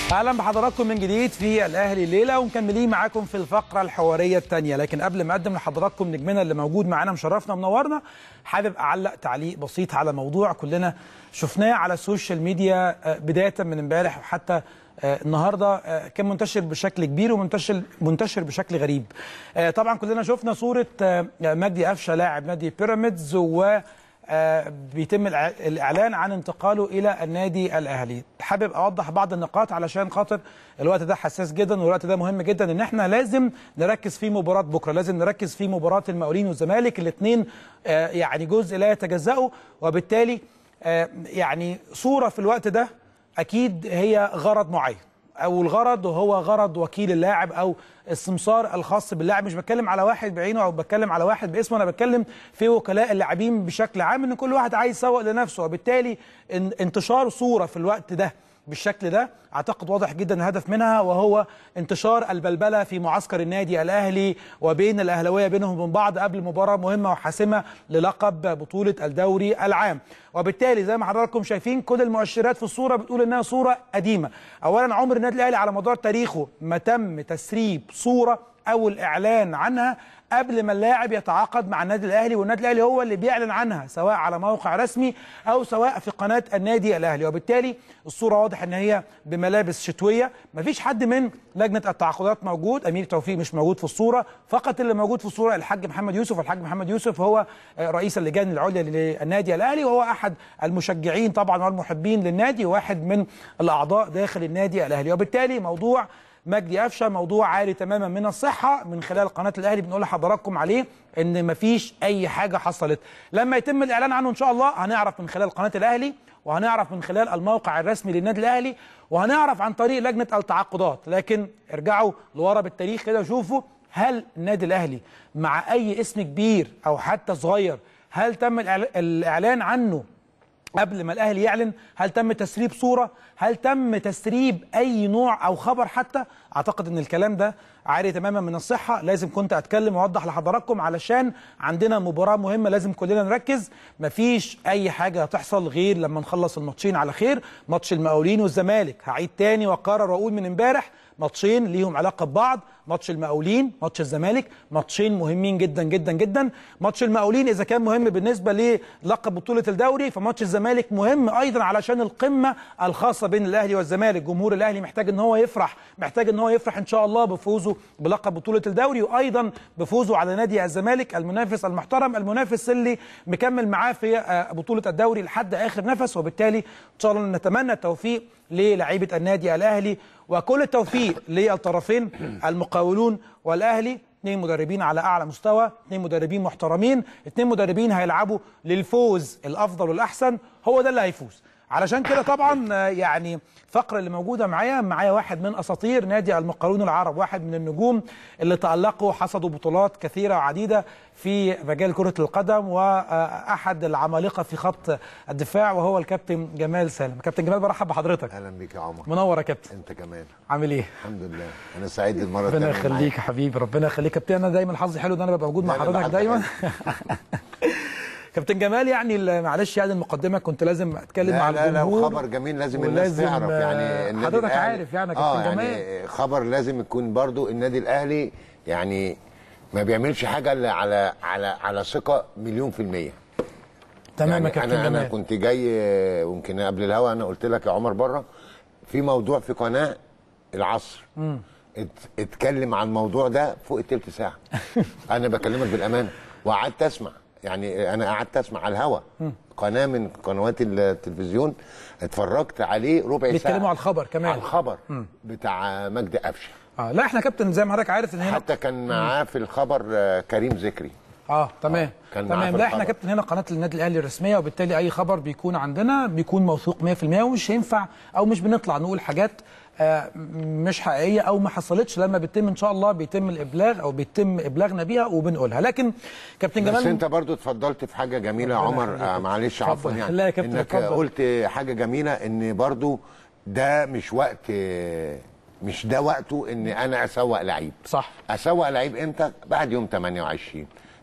اهلا بحضراتكم من جديد في الاهلي الليله ومكملين معاكم في الفقره الحواريه الثانيه لكن قبل ما اقدم لحضراتكم نجمنا اللي موجود معانا مشرفنا ومنورنا حابب اعلق تعليق بسيط على موضوع كلنا شفناه على السوشيال ميديا بدايه من امبارح وحتى النهارده كان منتشر بشكل كبير ومنتشر منتشر بشكل غريب. طبعا كلنا شفنا صوره مجدي قفشه لاعب نادي بيراميدز و بيتم الاعلان عن انتقاله الى النادي الاهلي حابب اوضح بعض النقاط علشان خاطر الوقت ده حساس جدا والوقت ده مهم جدا ان احنا لازم نركز في مباراه بكره لازم نركز في مباراه المقاولين والزمالك الاثنين يعني جزء لا يتجزأوا وبالتالي يعني صوره في الوقت ده اكيد هي غرض معين او الغرض هو غرض وكيل اللاعب او السمسار الخاص باللاعب مش بتكلم على واحد بعينه او بتكلم على واحد باسمه انا بتكلم في وكلاء اللاعبين بشكل عام ان كل واحد عايز يسوق لنفسه وبالتالي انتشار صوره في الوقت ده بالشكل ده اعتقد واضح جدا الهدف منها وهو انتشار البلبله في معسكر النادي الاهلي وبين الاهلاويه بينهم وبين بعض قبل مباراه مهمه وحاسمه للقب بطوله الدوري العام وبالتالي زي ما حضراتكم شايفين كل المؤشرات في الصوره بتقول انها صوره قديمه اولا عمر النادي الاهلي على مدار تاريخه ما تم تسريب صوره او الاعلان عنها قبل ما اللاعب يتعاقد مع النادي الاهلي والنادي الاهلي هو اللي بيعلن عنها سواء على موقع رسمي او سواء في قناه النادي الاهلي وبالتالي الصوره واضح ان هي بملابس شتويه مفيش حد من لجنه التعاقدات موجود امير توفيق مش موجود في الصوره فقط اللي موجود في الصوره الحاج محمد يوسف والحاج محمد يوسف هو رئيس اللجان العليا للنادي الاهلي وهو احد المشجعين طبعا والمحبين للنادي وواحد من الاعضاء داخل النادي الاهلي وبالتالي موضوع مجدي قفشه موضوع عالي تماما من الصحه من خلال قناه الاهلي بنقول لحضراتكم عليه ان مفيش اي حاجه حصلت لما يتم الاعلان عنه ان شاء الله هنعرف من خلال قناه الاهلي وهنعرف من خلال الموقع الرسمي للنادي الاهلي وهنعرف عن طريق لجنه التعاقدات لكن ارجعوا لورا بالتاريخ كده وشوفوا هل النادي الاهلي مع اي اسم كبير او حتى صغير هل تم الاعلان عنه قبل ما الاهلي يعلن هل تم تسريب صوره هل تم تسريب اي نوع او خبر حتى اعتقد ان الكلام ده عاري تماما من الصحه لازم كنت اتكلم واوضح لحضراتكم علشان عندنا مباراه مهمه لازم كلنا نركز مفيش اي حاجه هتحصل غير لما نخلص الماتشين على خير ماتش المقاولين والزمالك هعيد تاني واكرر واقول من امبارح ماتشين ليهم علاقه ببعض ماتش المقاولين ماتش الزمالك ماتشين مهمين جدا جدا جدا ماتش المقاولين اذا كان مهم بالنسبه للقب بطوله الدوري فماتش الزمالك مهم ايضا علشان القمه الخاصه بين الاهلي والزمالك جمهور الاهلي محتاج ان هو يفرح محتاج ان هو يفرح ان شاء الله بفوزه بلقب بطوله الدوري وايضا بفوزه على نادي الزمالك المنافس المحترم المنافس اللي مكمل معاه في بطوله الدوري لحد اخر نفس وبالتالي ان شاء الله نتمنى التوفيق للاعيبه النادي الاهلي وكل التوفيق للطرفين المقاولون والاهلي اثنين مدربين على اعلى مستوى اثنين مدربين محترمين اثنين مدربين هيلعبوا للفوز الافضل والاحسن هو ده اللي هيفوز علشان كده طبعا يعني الفقره اللي موجوده معايا معايا واحد من اساطير نادي المقاولون العرب واحد من النجوم اللي تالقوا حصدوا بطولات كثيره وعديده في مجال كره القدم واحد العمالقه في خط الدفاع وهو الكابتن جمال سالم كابتن جمال برحب بحضرتك اهلا بيك يا عمر منور يا كابتن انت كمان عامل ايه الحمد لله انا سعيد المره ربنا يخليك يا حبيبي ربنا يخليك كابتن انا دايما حظي حلو ان انا ببقى موجود مع حضرتك دايما كابتن جمال يعني معلش يعني المقدمه كنت لازم اتكلم لا مع لا الجمهور لا خبر جميل لازم الناس تعرف يعني حضرتك عارف يعني يا كابتن آه جمال يعني خبر لازم يكون برضو النادي الاهلي يعني ما بيعملش حاجه الا على على على ثقه مليون في الميه تمام يعني يا كابتن انا جمال انا كنت جاي ويمكن قبل الهوا انا قلت لك يا عمر بره في موضوع في قناه العصر مم. ات اتكلم عن الموضوع ده فوق التلت ساعه انا بكلمك بالامانه وقعدت اسمع يعني انا قعدت اسمع على الهوا قناه من قنوات التلفزيون اتفرجت عليه ربع ساعه بيتكلموا على الخبر كمان على الخبر بتاع مجدي قفشه اه لا احنا كابتن زي ما حضرتك عارف ان هنا حتى كان معاه في الخبر آه، كريم ذكري اه تمام آه، كان معاه تمام في لا احنا الخبر. كابتن هنا قناه النادي الاهلي الرسميه وبالتالي اي خبر بيكون عندنا بيكون موثوق 100% ومش هينفع او مش بنطلع نقول حاجات آه مش حقيقيه او ما حصلتش لما بيتم ان شاء الله بيتم الابلاغ او بيتم ابلاغنا بيها وبنقولها لكن كابتن جمال بس انت برضو اتفضلت في حاجه جميله يا ربنا عمر يخليك. آه معلش اتفضل. عفوا يعني لا يا كابتن، انك اتفضل. قلت حاجه جميله ان برضو ده مش وقت آه، مش ده وقته ان انا اسوق لعيب صح اسوق لعيب امتى بعد يوم 28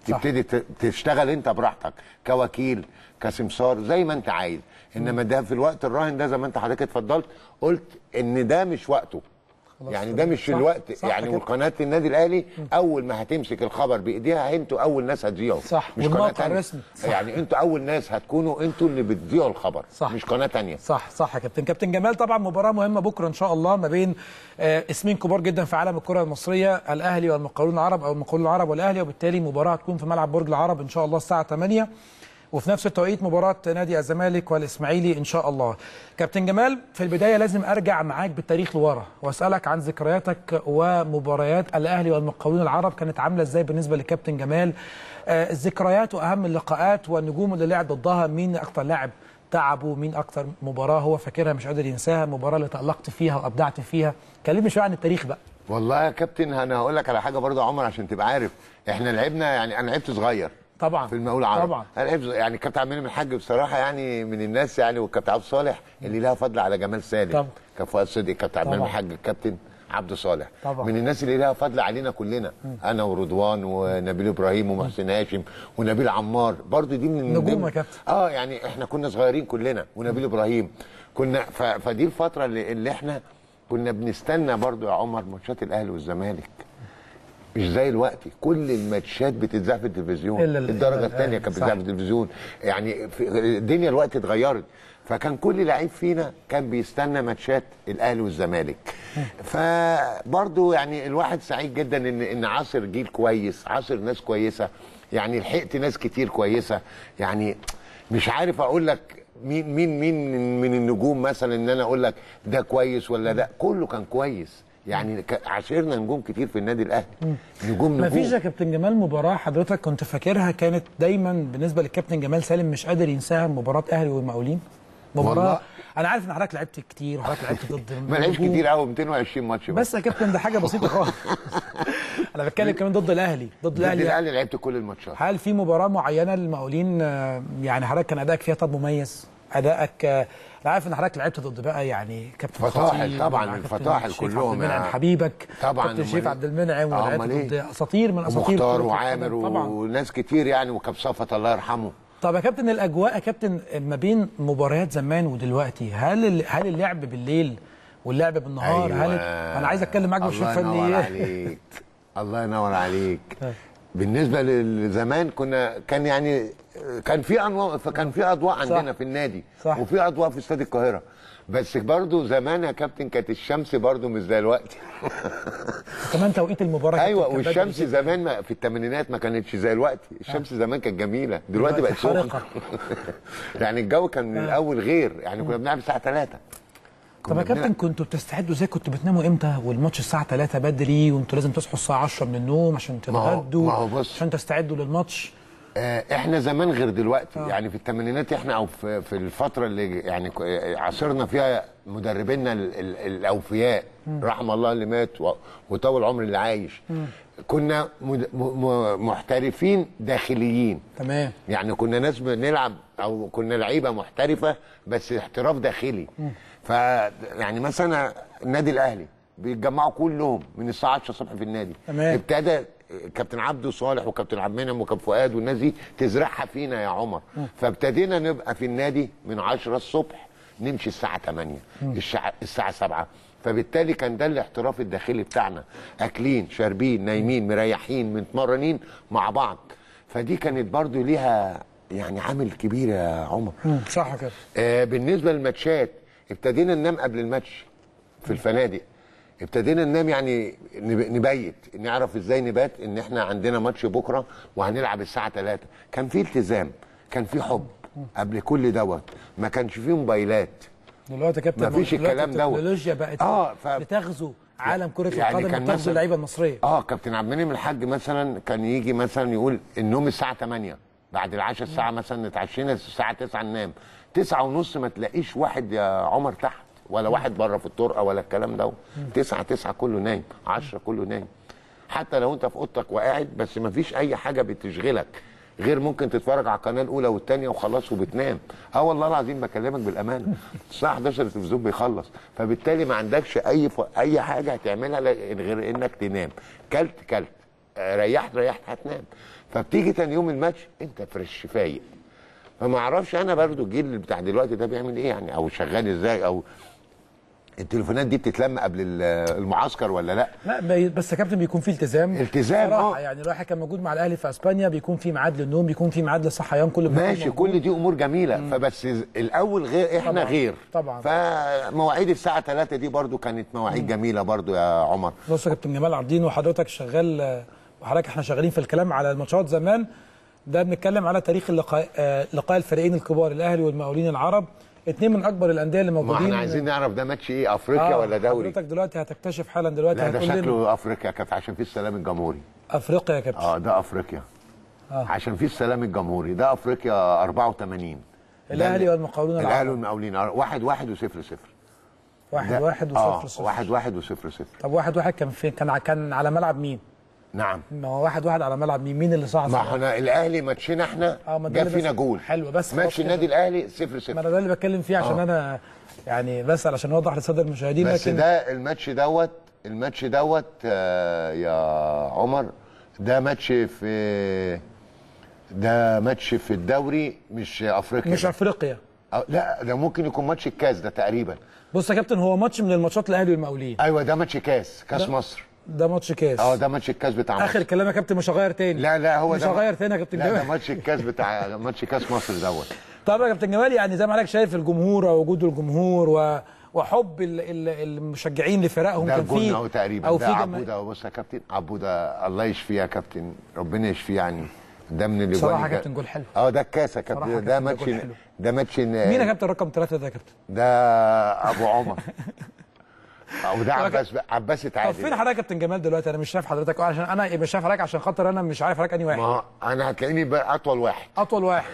صح. تبتدي ت- تشتغل انت براحتك كوكيل كسمسار زي ما انت عايز انما ده في الوقت الراهن ده زي ما انت حضرتك اتفضلت قلت ان ده مش وقته خلاص يعني كده. ده مش صح، الوقت صح يعني كده. وقناه النادي الاهلي اول ما هتمسك الخبر بايديها انتوا اول ناس هتذيعوا صح، مش والموقع قناه تانية. الرسمي. صح. يعني انتوا اول ناس هتكونوا انتوا اللي بتذيعوا الخبر صح. مش قناه تانية صح صح يا كابتن كابتن جمال طبعا مباراه مهمه بكره ان شاء الله ما بين آه، اسمين كبار جدا في عالم الكره المصريه الاهلي والمقاولون العرب او المقاولون العرب والاهلي وبالتالي مباراه هتكون في ملعب برج العرب ان شاء الله الساعه 8 وفي نفس التوقيت مباراه نادي الزمالك والاسماعيلي ان شاء الله كابتن جمال في البدايه لازم ارجع معاك بالتاريخ لورا واسالك عن ذكرياتك ومباريات الاهلي والمقاولون العرب كانت عامله ازاي بالنسبه لكابتن جمال آه، الذكريات واهم اللقاءات والنجوم اللي لعب ضدها مين اكتر لاعب تعبه مين اكتر مباراه هو فاكرها مش قادر ينساها المباراه اللي تالقت فيها وابدعت فيها كلمني شويه عن التاريخ بقى والله يا كابتن انا هقول لك على حاجه برضه يا عمر عشان تبقى عارف احنا لعبنا يعني انا لعبت صغير طبعا في المقاول العربي طبعا انا لعبت يعني كابتن عبد المنعم الحاج بصراحه يعني من الناس يعني والكابتن عبد صالح اللي لها فضل على جمال سالم طبعا. كان فؤاد صدقي كابتن عبد المنعم طبعا. الحاج الكابتن عبد صالح طبعا. من الناس اللي لها فضل علينا كلنا انا ورضوان ونبيل ابراهيم ومحسن هاشم ونبيل عمار برضو دي من نجوم ضمن- يا كابتن. اه يعني احنا كنا صغيرين كلنا ونبيل ابراهيم كنا ف... فدي الفتره اللي, اللي احنا كنا بنستنى برضو يا عمر ماتشات الاهلي والزمالك مش زي الوقت كل الماتشات بتتذاع في التلفزيون إلا ال- الدرجه إلا الثانيه الأهلي. كانت صح. بتتذاع في التلفزيون يعني في الدنيا الوقت اتغيرت فكان كل لعيب فينا كان بيستنى ماتشات الاهلي والزمالك فبرضه يعني الواحد سعيد جدا ان ان عاصر جيل كويس عاصر ناس كويسه يعني لحقت ناس كتير كويسه يعني مش عارف اقول لك مين مين مين من- من النجوم مثلا ان انا اقول لك ده كويس ولا ده كله كان كويس يعني ك- عاشرنا نجوم كتير في النادي الاهلي نجوم ما نجوم فيش يا كابتن جمال مباراه حضرتك كنت فاكرها كانت دايما بالنسبه للكابتن جمال سالم مش قادر ينساها مباراه اهلي والمقاولين مباراه والله. انا عارف ان حضرتك لعبت كتير وحضرتك لعبت ضد ما لعبش نجوم. كتير قوي 220 ماتش بس بس يا كابتن ده حاجه بسيطه خالص انا بتكلم كمان ضد الاهلي ضد ضد الاهلي الاهلي لعبت كل الماتشات هل في مباراه معينه للمقاولين آه، يعني حضرتك كان ادائك فيها طب مميز ادائك آه، انا عارف ان حضرتك لعبت ضد بقى يعني كابتن فطاحل خطيب طبعاً، ومع كابتن الفطاحل شريف كلهم عبد المنعم يا- حبيبك طبعاً، كابتن شريف أمال عبد المنعم آه، ولعبت أمال إيه؟ ضد اساطير من اساطير ومختار كرة وعامر القدم. طبعا وناس كتير يعني وكاب صفت الله يرحمه طب يا كابتن الاجواء يا كابتن ما بين مباريات زمان ودلوقتي هل ال- هل اللعب بالليل واللعب بالنهار هل انا عايز اتكلم معاك بشوف الله ينور فني عليك الله ينور عليك بالنسبه لزمان كنا كان يعني كان في انواع فكان في اضواء عندنا في النادي صح. وفي اضواء في استاد القاهره بس برضو زمان يا كابتن كانت الشمس برضو مش زي الوقت كمان توقيت المباراه يا ايوه كابتن كان بدري والشمس جداً. زمان ما في الثمانينات ما كانتش زي الوقت الشمس زمان كانت جميله دلوقتي دلوقتي بقت سخنه حارقة. يعني الجو كان من الاول غير يعني كنا بنلعب الساعه 3 طب يا كابتن كنتوا بتستعدوا ازاي كنتوا بتناموا امتى والماتش الساعه 3 بدري وانتوا لازم تصحوا الساعه 10 من النوم عشان ما هو- تتغدوا ما هو بص. عشان تستعدوا للماتش آه، احنا زمان غير دلوقتي آه. يعني في الثمانينات احنا او في, في الفتره اللي يعني ك- آه، عاصرنا فيها مدربينا ال- ال- الاوفياء رحم الله اللي مات و- وطول عمر اللي عايش كنا مد- م- م- محترفين داخليين تمام يعني كنا ناس بنلعب او كنا لعيبه محترفه بس احتراف داخلي ف يعني مثلا النادي الاهلي بيتجمعوا كلهم من الساعه 10 الصبح في النادي تمام. ابتدى كابتن عبده صالح وكابتن عبد المنعم وكابتن فؤاد والناس دي تزرعها فينا يا عمر فابتدينا نبقى في النادي من 10 الصبح نمشي الساعه 8 الساعه الساعه 7 فبالتالي كان ده الاحتراف الداخلي بتاعنا اكلين شاربين نايمين مريحين متمرنين مع بعض فدي كانت برضو ليها يعني عامل كبير يا عمر صح يا كابتن آه بالنسبه للماتشات ابتدينا ننام قبل الماتش في الفنادق ابتدينا ننام يعني نب- نبيت نعرف ازاي نبات ان احنا عندنا ماتش بكره وهنلعب الساعه 3 كان في التزام كان في حب قبل كل دوت ما كانش فيه موبايلات دلوقتي يا كابتن مفيش دلوقتي الكلام دوت. التكنولوجيا بقت آه، ف- بتغزو عالم كره يعني القدم كان وبتغزو مثلاً- اللعيبه المصريه اه كابتن عبد المنعم الحاج مثلا كان يجي مثلا يقول النوم الساعه 8 بعد العشاء الساعه مثلا نتعشينا الساعه 9 ننام 9 ونص ما تلاقيش واحد يا عمر تحت ولا واحد بره في الطرقه ولا الكلام ده 9 9 كله نايم 10 كله نايم حتى لو انت في اوضتك وقاعد بس ما فيش اي حاجه بتشغلك غير ممكن تتفرج على القناه الاولى والثانيه وخلاص وبتنام اه والله العظيم بكلمك بالامانه الساعه 11 التلفزيون بيخلص فبالتالي ما عندكش اي ف... اي حاجه هتعملها ل- غير انك تنام كلت كلت آه، ريحت ريحت هتنام فبتيجي تاني يوم الماتش انت فريش فايق فما اعرفش انا برضو الجيل بتاع دلوقتي ده بيعمل ايه يعني او شغال ازاي او التليفونات دي بتتلم قبل ال- المعسكر ولا لا لا بي- بس يا كابتن بيكون في التزام التزام، صراحه آه. يعني الواحد كان موجود مع الاهلي في اسبانيا بيكون في ميعاد للنوم بيكون في ميعاد للصحيان كل ما ماشي يكون كل دي امور جميله فبس الاول غير احنا طبعاً، غير طبعاً. فمواعيد الساعه 3 دي برضو كانت مواعيد جميله برضو يا عمر بص يا كابتن جمال عابدين وحضرتك شغال آه، وحضرتك احنا شغالين في الكلام على الماتشات زمان ده بنتكلم على تاريخ اللقاء آه، لقاء الفريقين الكبار الاهلي والمقاولين العرب اثنين من اكبر الانديه اللي ما موجودين احنا عايزين نعرف ده ماتش ايه افريقيا آه، ولا دوري حضرتك دلوقتي هتكتشف حالا دلوقتي لا ده هتقول لنا شكله افريقيا كانت عشان فيه السلام الجمهوري افريقيا يا كابتن اه ده افريقيا آه. عشان فيه السلام الجمهوري ده افريقيا 84 الاهلي والمقاولون الاهلي العرب والمقاولين واحد واحد وصفر صفر واحد ده- واحد آه وصفر صفر واحد واحد وصفر صفر طب واحد واحد كان فين كان ع- كان على ملعب مين؟ نعم ما هو واحد واحد على ملعب مين؟ مين اللي صعد؟ ما احنا الاهلي ماتشنا احنا آه، ما ده جاب اللي فينا بس- جول حلو، بس ماتش خلاص النادي كده. الاهلي صفر ما صفر انا ده اللي بتكلم فيه عشان آه. انا يعني بسال عشان اوضح للساده المشاهدين بس لكن ده الماتش دوت الماتش دوت آه، يا عمر ده ماتش في ده ماتش في الدوري مش افريقيا مش ده. افريقيا أو لا ده ممكن يكون ماتش الكاس ده تقريبا بص يا كابتن هو ماتش من الماتشات الاهلي والمقاولين ايوه ده ماتش كاس كاس ده- مصر ده ماتش كاس اه ده ماتش الكاس بتاع مصر اخر كلام يا كابتن مش هغير تاني لا لا هو مش ده هغير تاني يا كابتن لا ده جمال ماتش الكاس بتاع ماتش كاس مصر دوت طب يا كابتن جمال يعني زي ما حضرتك شايف الجمهور ووجود الجمهور و... وحب ال... ال... المشجعين لفرقهم ده كان جول فيه اهو تقريبا او ده في عبوده بص يا كابتن عبوده الله يشفيه يا كابتن ربنا يشفيه يعني ده من اللي بصراحة جوال- كابتن جول حلو. اه ده الكاس يا بصراحة كابتن ده كابتن ده ماتش جول حلو. ده ماتش مين يا كابتن رقم ثلاثة ده يا كابتن؟ ده ابو عمر او ده عباس عباس طب اتعادل فين حضرتك يا كابتن جمال دلوقتي انا مش شايف حضرتك آه، عشان انا مش شايف حضرتك عشان خاطر انا مش عارف حضرتك انهي واحد ما هو انا هتلاقيني بقى اطول واحد اطول واحد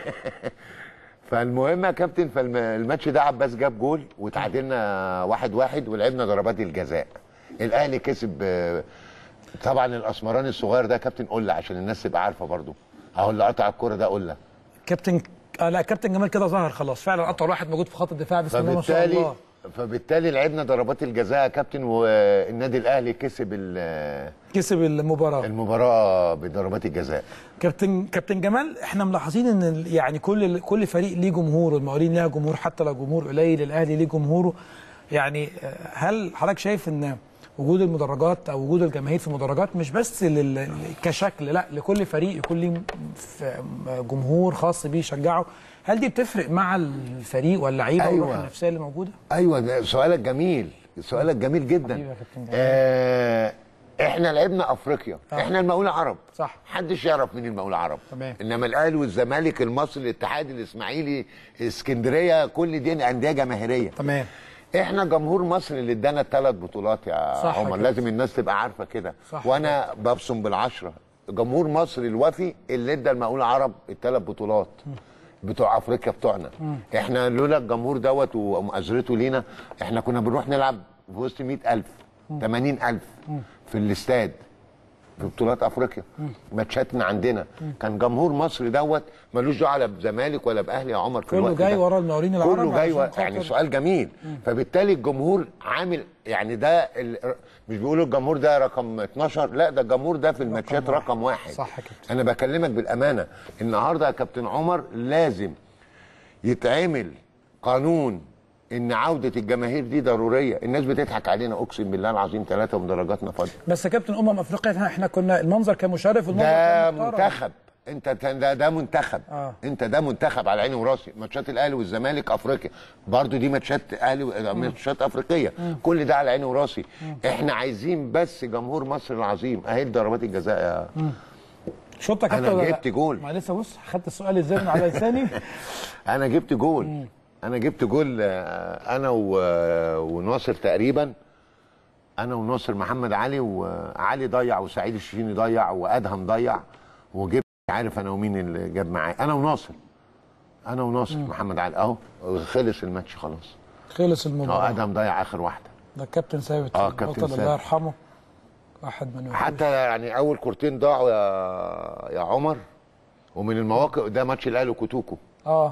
فالمهم يا كابتن فالماتش ده عباس جاب جول وتعادلنا واحد واحد ولعبنا ضربات الجزاء الاهلي كسب آه، طبعا الاسمراني الصغير ده كابتن قله عشان الناس تبقى عارفه برضو اهو اللي قطع الكوره ده قله كابتن آه لا كابتن جمال كده ظهر خلاص فعلا اطول واحد موجود في خط الدفاع بسم الله ما شاء فبالتالي الله فبالتالي لعبنا ضربات الجزاء يا كابتن والنادي الاهلي كسب ال- كسب المباراه المباراه بضربات الجزاء كابتن كابتن جمال احنا ملاحظين ان ال- يعني كل كل فريق ليه جمهور المقاولين ليها جمهور حتى لو جمهور قليل الاهلي ليه جمهوره يعني آه، هل حضرتك شايف ان وجود المدرجات او وجود الجماهير في المدرجات مش بس لل... كشكل لا لكل فريق يكون ليه ف- جمهور خاص بيه يشجعه هل دي بتفرق مع الفريق واللعيبه أيوة. والروح النفسيه اللي موجوده؟ ايوه ده سؤالك جميل سؤالك جميل جدا حبيبي يا كابتن جمال. آه احنا لعبنا افريقيا آه. احنا المقاولين عرب صح. محدش يعرف مين المقاولين عرب تمام. انما الاهلي والزمالك المصري الاتحاد الاسماعيلي اسكندريه كل دي انديه جماهيريه تمام احنا جمهور مصر اللي ادانا الثلاث بطولات يا صح عمر كده. لازم الناس تبقى عارفه كده صح وانا ببصم بالعشره جمهور مصر الوفي اللي ادى المقاولين العرب الثلاث بطولات بتوع افريقيا بتوعنا احنا لولا الجمهور دوت ومؤازرته لينا احنا كنا بنروح نلعب في وسط 100000 80000 في الاستاد في بطولات افريقيا ماتشاتنا عندنا كان جمهور مصر دوت ملوش دعوه لا بزمالك ولا باهلي يا عمر في كله الوقت جاي ده. ورا المقاولين العرب كله جاي عشان ورا خاطر- يعني سؤال جميل فبالتالي الجمهور عامل يعني ده ال... مش بيقولوا الجمهور ده رقم 12 لا ده الجمهور ده في الماتشات واحد. رقم واحد صح كده. انا بكلمك بالامانه النهارده يا كابتن عمر لازم يتعمل قانون ان عوده الجماهير دي ضروريه الناس بتضحك علينا اقسم بالله العظيم ثلاثه ومدرجاتنا فاضيه بس يا كابتن امم افريقيا احنا كنا المنظر كان مشرف والمنظر ده كان محترم. منتخب انت ده, ده منتخب آه. انت ده منتخب على عيني وراسي ماتشات الاهلي والزمالك افريقيا برضو دي ماتشات اهلي و- ماتشات افريقيه كل ده على عيني وراسي احنا عايزين بس جمهور مصر العظيم اهي ضربات الجزاء يا شوط يا كابتن أنا ولا لا؟ جبت جول. ما لسه بص خدت السؤال ازاي من على لساني انا جبت جول انا جبت جول آه، انا و- وناصر تقريبا انا وناصر محمد علي وعلي ضيع وسعيد الشيشيني ضيع وادهم ضيع وجبت مش عارف انا ومين اللي جاب معايا انا وناصر انا وناصر محمد علي اهو خلص الماتش خلاص خلص اه المباراه ادهم ضيع اخر واحده ده الكابتن ثابت آه، كابتن البطل ثابت. الله يرحمه واحد من حتى يعني اول كورتين ضاعوا يا يا عمر ومن المواقف ده ماتش الاهلي وكوتوكو اه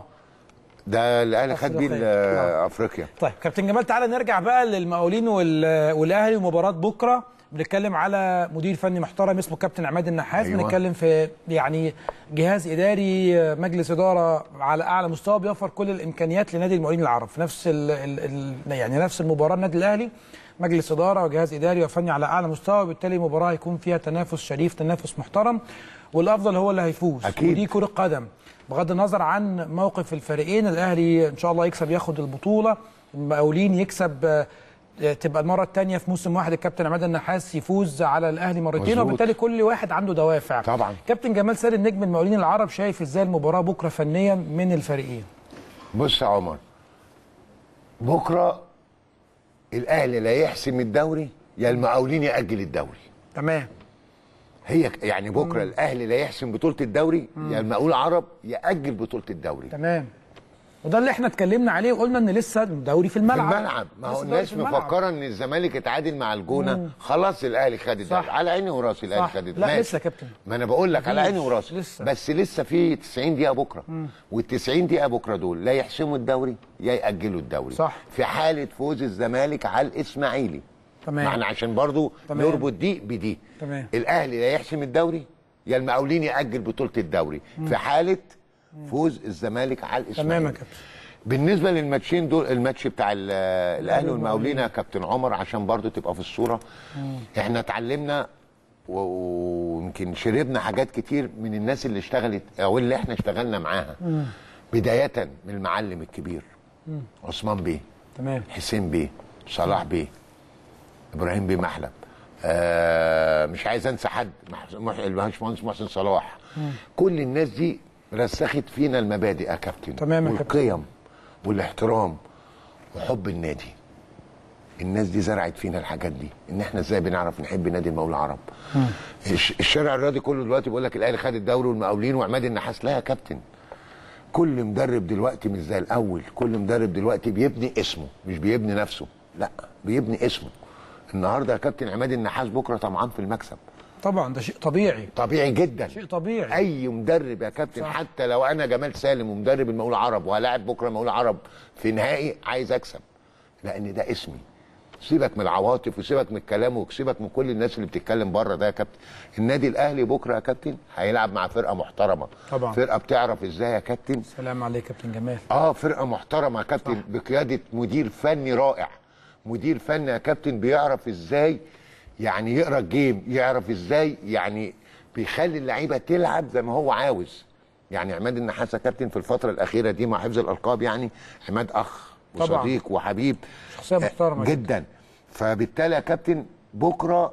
ده الاهلي خد بيه أفريقيا. ال- افريقيا طيب كابتن جمال تعالى نرجع بقى للمقاولين وال- والاهلي ومباراه بكره بنتكلم على مدير فني محترم اسمه كابتن عماد النحاس أيوة. بنتكلم في يعني جهاز اداري آه، مجلس اداره على اعلى مستوى بيوفر كل الامكانيات لنادي المقاولين العرب في نفس ال ال ال يعني نفس المباراه النادي الاهلي مجلس اداره وجهاز اداري وفني على اعلى مستوى وبالتالي المباراه هيكون فيها تنافس شريف تنافس محترم والافضل هو اللي هيفوز أكيد. ودي كره قدم بغض النظر عن موقف الفريقين الاهلي ان شاء الله يكسب ياخد البطوله المقاولين يكسب آه، تبقى المره الثانيه في موسم واحد الكابتن عماد النحاس يفوز على الاهلي مرتين مظبوط. وبالتالي كل واحد عنده دوافع طبعا. كابتن جمال سالم نجم المقاولين العرب شايف ازاي المباراه بكره فنيا من الفريقين بص يا عمر بكره الاهلي لا يحسم الدوري يا المقاولين ياجل الدوري تمام هي ك- يعني بكره الاهلي لا يحسم بطوله الدوري يا المقاول عرب ياجل بطوله الدوري تمام وده اللي احنا اتكلمنا عليه وقلنا ان لسه الدوري في في الملعب الملعب ما لسه هو الدوري الناس في الملعب. مفكره ان الزمالك اتعادل مع الجونه خلاص الاهلي خد الدوري صح. على عيني وراسي الاهلي صح. خد الدوري لا، ماشي. لسه يا كابتن. ما انا بقول لك على مفيش. عيني وراسي لسه. بس لسه في 90 دقيقه بكره وال 90 دقيقه بكره دول لا يحسموا الدوري يا ياجلوا الدوري صح. في حاله فوز الزمالك على الاسماعيلي تمام. معنا عشان برضو تمام. نربط دي بدي تمام. الاهلي لا يحسم الدوري يا المقاولين ياجل بطوله الدوري في حاله فوز الزمالك على الاسماعيلي تمام يا كابتن بالنسبه للماتشين دول الماتش بتاع ال- الاهلي والمقاولين يا كابتن عمر عشان برضو تبقى في الصوره احنا اتعلمنا و- ويمكن شربنا حاجات كتير من الناس اللي اشتغلت او اللي احنا اشتغلنا معاها بدايه من المعلم الكبير عثمان بيه تمام حسين بيه صلاح بيه ابراهيم بيه محلب آه مش عايز انسى حد مح- مح- الباشمهندس محسن صلاح كل الناس دي رسخت فينا المبادئ يا كابتن تمام يا كابتن. والقيم والاحترام وحب النادي الناس دي زرعت فينا الحاجات دي ان احنا ازاي بنعرف نحب نادي المقاول العرب الش- الشارع الرياضي كله دلوقتي بيقول لك الاهلي خد الدوري والمقاولين وعماد النحاس لا يا كابتن كل مدرب دلوقتي مش زي الاول كل مدرب دلوقتي بيبني اسمه مش بيبني نفسه لا بيبني اسمه النهارده يا كابتن عماد النحاس بكره طمعان في المكسب طبعا ده شيء طبيعي طبيعي جدا شيء طبيعي اي مدرب يا كابتن صح. صح. حتى لو انا جمال سالم ومدرب المقاول عرب وهلاعب بكره المقاول عرب في نهائي عايز اكسب لان ده اسمي سيبك من العواطف وسيبك من الكلام وسيبك من كل الناس اللي بتتكلم بره ده يا كابتن النادي الاهلي بكره يا كابتن هيلعب مع فرقه محترمه طبعا. فرقه بتعرف ازاي يا كابتن سلام عليك يا كابتن جمال اه فرقه محترمه يا كابتن بقياده مدير فني رائع مدير فني يا كابتن بيعرف ازاي يعني يقرا الجيم يعرف ازاي يعني بيخلي اللعيبه تلعب زي ما هو عاوز يعني عماد النحاس يا كابتن في الفتره الاخيره دي مع حفظ الالقاب يعني عماد اخ طبعاً. وصديق وحبيب شخصية محترمة آه، جدا فبالتالي يا كابتن بكره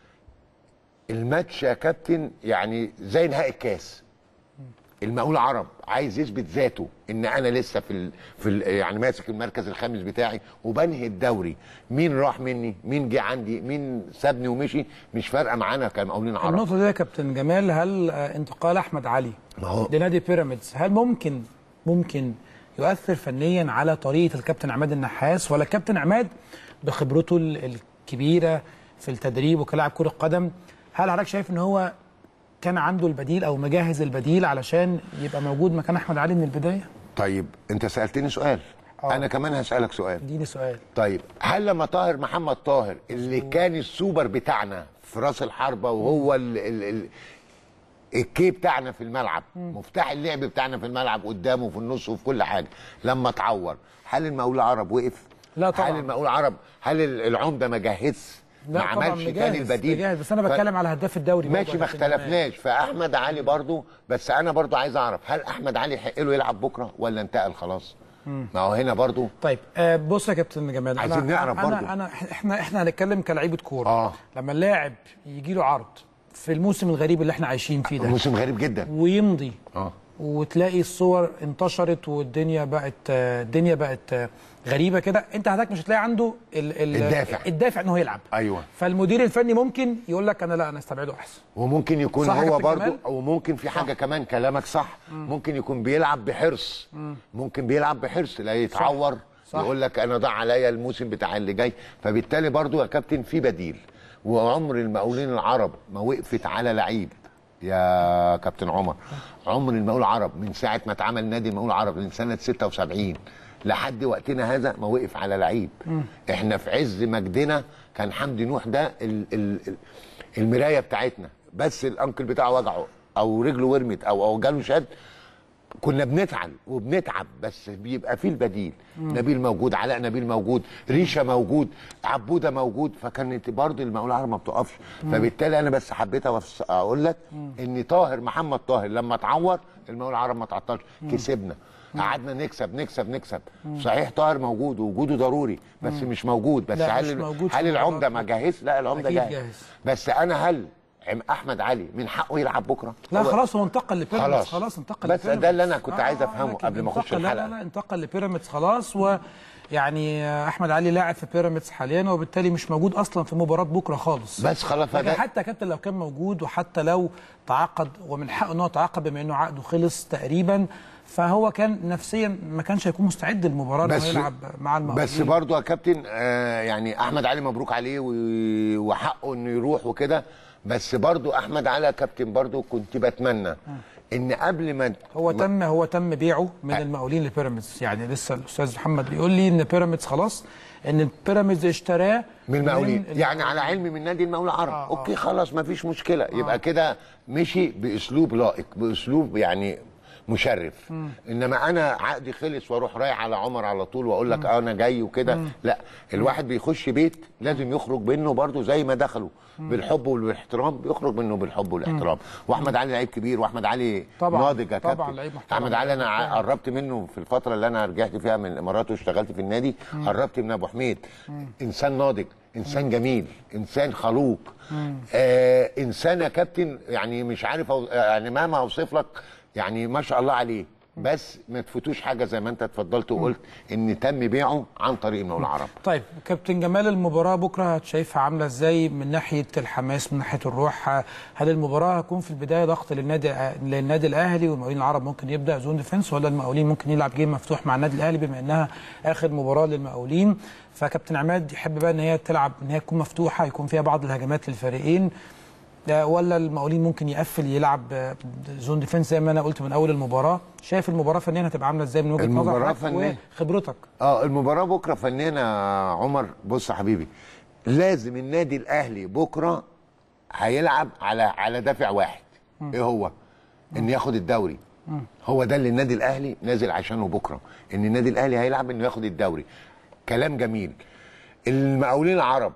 الماتش يا كابتن يعني زي نهائي الكاس المقاول عرب عايز يثبت ذاته ان انا لسه في ال... في ال... يعني ماسك المركز الخامس بتاعي وبنهي الدوري مين راح مني مين جه عندي مين سابني ومشي مش فارقه معانا كمقاولين عرب النقطة دي يا كابتن جمال هل آه، انتقال أحمد علي ما هو- لنادي بيراميدز هل ممكن ممكن يؤثر فنيا على طريقة الكابتن عماد النحاس ولا الكابتن عماد بخبرته ال- الكبيرة في التدريب وكلاعب كرة قدم هل حضرتك شايف ان هو كان عنده البديل او مجهز البديل علشان يبقى موجود مكان احمد علي من البداية؟ طيب انت سالتني سؤال آه. انا كمان هسالك سؤال اديني سؤال طيب هل لما طاهر محمد طاهر اللي كان السوبر بتاعنا في راس الحربه وهو ال ال ال الكي بتاعنا في الملعب مفتاح اللعب بتاعنا في الملعب قدامه في النص وفي كل حاجه لما اتعور هل المقاول عرب وقف؟ لا طبعاً. هل المقاول عرب هل ال- العمده ما جهزش؟ ما لا طبعا عملش تاني مجهز البديل مجهز بس انا ف- بتكلم على هداف الدوري برضه ماشي يا ما كابتن جمال. اختلفناش فاحمد علي برضو بس انا برضو عايز اعرف هل احمد علي يحق له يلعب بكره ولا انتقل خلاص؟ ما هو هنا برضو طيب آه بص يا كابتن جمال عايزين أنا- نعرف انا برضو. انا احنا احنا هنتكلم كلاعيبه كوره آه. لما اللاعب يجي له عرض في الموسم الغريب اللي احنا عايشين فيه ده موسم غريب جدا ويمضي اه وتلاقي الصور انتشرت والدنيا بقت آه، الدنيا بقت آه، غريبه كده انت هداك مش هتلاقي عنده ال ال الدافع. الدافع ان هو يلعب ايوه فالمدير الفني ممكن يقول لك انا لا انا استبعده احسن وممكن يكون صح يا هو كابتن برضو جمال؟ وممكن في حاجه كمان كلامك صح ممكن يكون بيلعب بحرص ممكن بيلعب بحرص لا يتعور صح. يقول لك انا ضاع عليا الموسم بتاع اللي جاي فبالتالي برضو يا كابتن في بديل وعمر المقاولين العرب ما وقفت على لعيب يا كابتن عمر عمر المقاول العرب من ساعه ما اتعمل نادي المقاول العرب من سنه 76 لحد وقتنا هذا ما وقف على لعيب احنا في عز مجدنا كان حمدي نوح ده ال ال ال المرايه بتاعتنا بس الانكل بتاعه وجعه او رجله ورمت او او جاله شد كنا بنتعب وبنتعب بس بيبقى فيه البديل نبيل موجود علاء نبيل موجود ريشه موجود عبوده موجود فكانت برضه المقاولة العرب ما بتقفش فبالتالي انا بس حبيت أوص- اقول لك ان طاهر محمد طاهر لما اتعور المقاولة العرب ما تعطلش كسبنا قعدنا نكسب نكسب نكسب صحيح طاهر موجود ووجوده ضروري بس مش موجود بس لا، هل مش موجود في هل العمده المباراة. ما جاهز لا العمده أكيد جاهز. جاهز. بس انا هل عم- احمد علي من حقه يلعب بكره لا هو- خلاص هو انتقل لبيراميدز خلاص. خلاص انتقل بس ده لبيراميدز. اللي أنا كنت عايز أفهمه لكن قبل ما أخش انتقل- لا الحلقة. لا لا انتقل لبيراميدز خلاص و يعني آه، احمد علي لاعب في بيراميدز حاليا وبالتالي مش موجود اصلا في مباراه بكره خالص بس خلاص لكن فده حتى كابتن لو كان موجود وحتى لو تعاقد ومن حقه ان هو يتعاقد بما انه عقده خلص تقريبا فهو كان نفسيا ما كانش هيكون مستعد للمباراه انه بس يلعب مع المقاولين بس برضه يا كابتن آه يعني احمد علي مبروك عليه و- وحقه انه يروح وكده بس برضه احمد علي يا كابتن برضه كنت بتمنى ان قبل ما هو ما- تم هو تم بيعه من أه. المقاولين لبيراميدز يعني لسه الاستاذ محمد بيقول لي ان بيراميدز خلاص ان بيراميدز اشتراه من المقاولين ال- يعني على علم من نادي المقاولة العرب آه، آه. اوكي خلاص ما فيش مشكله يبقى كده مشي باسلوب لائق باسلوب يعني مشرف انما انا عقدي خلص واروح رايح على عمر على طول واقول لك اه انا جاي وكده لا الواحد بيخش بيت لازم يخرج منه برضه زي ما دخله بالحب والاحترام بيخرج منه بالحب والاحترام واحمد علي لعيب كبير واحمد علي طبعاً، ناضج يا طبعاً كابتن لعيب محترم. احمد علي انا ع- قربت منه في الفتره اللي انا رجعت فيها من الامارات واشتغلت في النادي قربت من ابو حميد انسان ناضج انسان جميل انسان خلوق آه انسان يا كابتن يعني مش عارف أو يعني مهما اوصف لك يعني ما شاء الله عليه بس ما تفوتوش حاجه زي ما انت اتفضلت وقلت ان تم بيعه عن طريق المولى العرب طيب كابتن جمال المباراة بكرة شايفها عاملة ازاي من ناحية الحماس من ناحية الروح هل المباراة هتكون في البداية ضغط للنادي للنادي الأهلي والمقاولين العرب ممكن يبدأ زون ديفنس ولا المقاولين ممكن يلعب جيم مفتوح مع النادي الأهلي بما إنها آخر مباراة للمقاولين فكابتن عماد يحب بقى إن هي تلعب إن هي تكون مفتوحة يكون فيها بعض الهجمات للفريقين آه، ولا المقاولين ممكن يقفل يلعب آه، زون ديفنس زي ما انا قلت من اول المباراه شايف المباراه فنيا هتبقى عامله ازاي من وجهه المباراة نظرك فنيا. وخبرتك اه المباراه بكره فنانه يا عمر بص يا حبيبي لازم النادي الاهلي بكره هيلعب على على دافع واحد ايه هو ان ياخد الدوري هو ده اللي النادي الاهلي نازل عشانه بكره ان النادي الاهلي هيلعب انه ياخد الدوري كلام جميل المقاولين العرب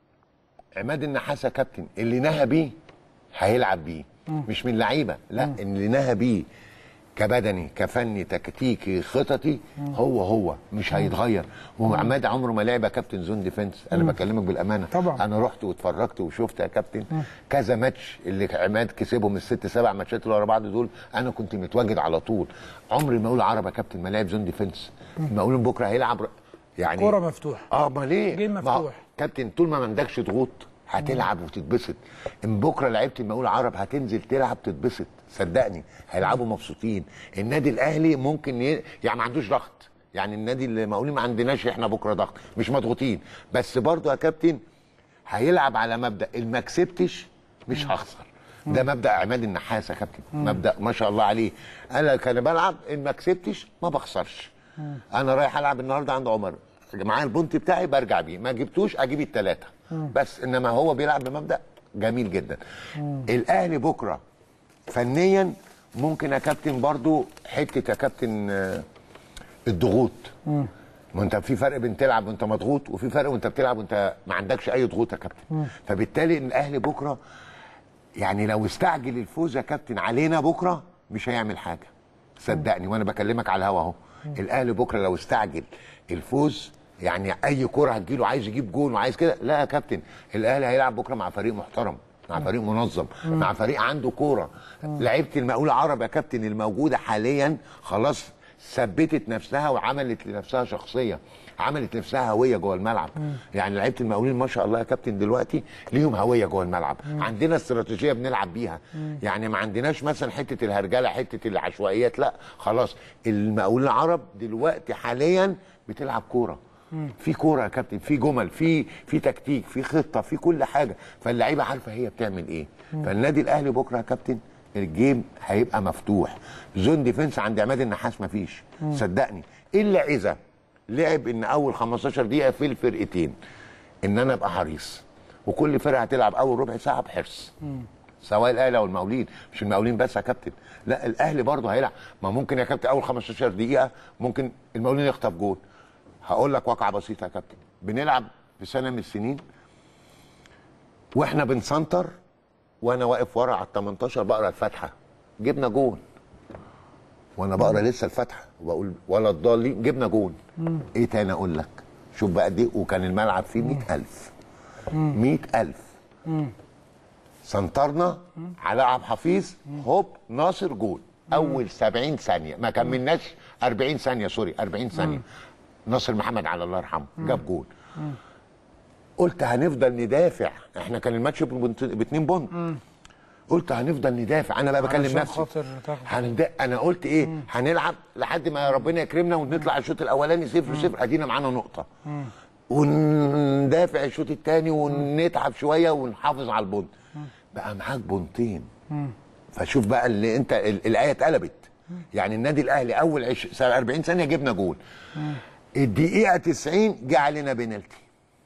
عماد النحاس يا كابتن اللي نهى بيه هيلعب بيه مش من لعيبه لا اللي نهى بيه كبدني كفني تكتيكي خططي هو هو مش هيتغير وعماد عمره ما لعب يا كابتن زون ديفنس انا بكلمك بالامانه طبعا. انا رحت واتفرجت وشفت يا كابتن كذا ماتش اللي عماد كسبهم الست سبع ماتشات اللي ورا بعض دول انا كنت متواجد على طول عمري ما اقول عرب يا كابتن ما لعب زون ديفنس المقاولين بكره هيلعب ر- يعني كرة مفتوحة. اه ما ليه جيم ما هو- مفتوح. كابتن طول ما ما عندكش ضغوط هتلعب وتتبسط ان بكره لعيبه المقاول العرب هتنزل تلعب تتبسط صدقني هيلعبوا مبسوطين النادي الاهلي ممكن ي... يعني ما عندوش ضغط يعني النادي المقاولين ما عندناش احنا بكره ضغط مش مضغوطين بس برضه يا كابتن هيلعب على مبدا ما كسبتش مش هخسر ده مبدا عماد النحاس يا كابتن مبدا ما شاء الله عليه انا كان بلعب ان ما كسبتش ما بخسرش انا رايح العب النهارده عند عمر معايا البونت بتاعي برجع بيه ما جبتوش اجيب الثلاثه بس انما هو بيلعب بمبدا جميل جدا الاهلي بكره فنيا ممكن يا كابتن برضو حته يا كابتن آه، الضغوط ما انت في فرق بين تلعب وانت مضغوط وفي فرق وانت بتلعب وانت ما عندكش اي ضغوط يا كابتن فبالتالي الاهلي بكره يعني لو استعجل الفوز يا كابتن علينا بكره مش هيعمل حاجه صدقني وانا بكلمك على الهوا اهو الاهلي بكره لو استعجل الفوز يعني اي كره هتجيله عايز يجيب جون وعايز كده لا يا كابتن الاهلي هيلعب بكره مع فريق محترم مع فريق منظم مع فريق عنده كوره لعيبه المقاول عرب يا كابتن الموجوده حاليا خلاص ثبتت نفسها وعملت لنفسها شخصيه عملت نفسها هويه جوه الملعب يعني لعيبه المقاولين ما شاء الله يا كابتن دلوقتي ليهم هويه جوه الملعب عندنا استراتيجيه بنلعب بيها يعني ما عندناش مثلا حته الهرجله حته العشوائيات لا خلاص المقاولين العرب دلوقتي حاليا بتلعب كوره في كوره يا كابتن في جمل في في تكتيك في خطه في كل حاجه فاللعيبه عارفه هي بتعمل ايه فالنادي الاهلي بكره يا كابتن الجيم هيبقى مفتوح زون ديفنس عند عماد النحاس مفيش صدقني الا اذا لعب ان اول 15 دقيقه في الفرقتين ان انا ابقى حريص وكل فرقه هتلعب اول ربع ساعه بحرص سواء الاهلي او المقاولين مش المقاولين بس يا كابتن لا الاهلي برضه هيلعب ما ممكن يا كابتن اول 15 دقيقه ممكن المقاولين يخطف جول هقول لك واقعه بسيطه يا كابتن بنلعب في سنه من السنين واحنا بنسنتر وانا واقف ورا على ال 18 بقرا الفاتحه جبنا جول وانا بقرا لسه الفاتحه وبقول ولا الضالين جبنا جول ايه تاني اقول لك شوف بقى دي وكان الملعب فيه 100000 100000 سنترنا علاء عبد الحفيظ هوب ناصر جول اول 70 ثانيه ما كملناش 40 ثانيه سوري 40 ثانيه ناصر محمد على الله يرحمه جاب جول قلت هنفضل ندافع احنا كان الماتش ب 2 بونت قلت هنفضل ندافع انا بقى بكلم علشان نفسي خاطر تاخد هند... انا قلت ايه هنلعب لحد ما ربنا يكرمنا ونطلع الشوط الاولاني صفر صفر ادينا معانا نقطه وندافع الشوط الثاني ونتعب شويه ونحافظ على البونت بقى معاك بونتين فشوف بقى اللي انت ال- الايه اتقلبت يعني النادي الاهلي اول عش... 40 ثانيه جبنا جول الدقيقه 90 جه علينا بينالتي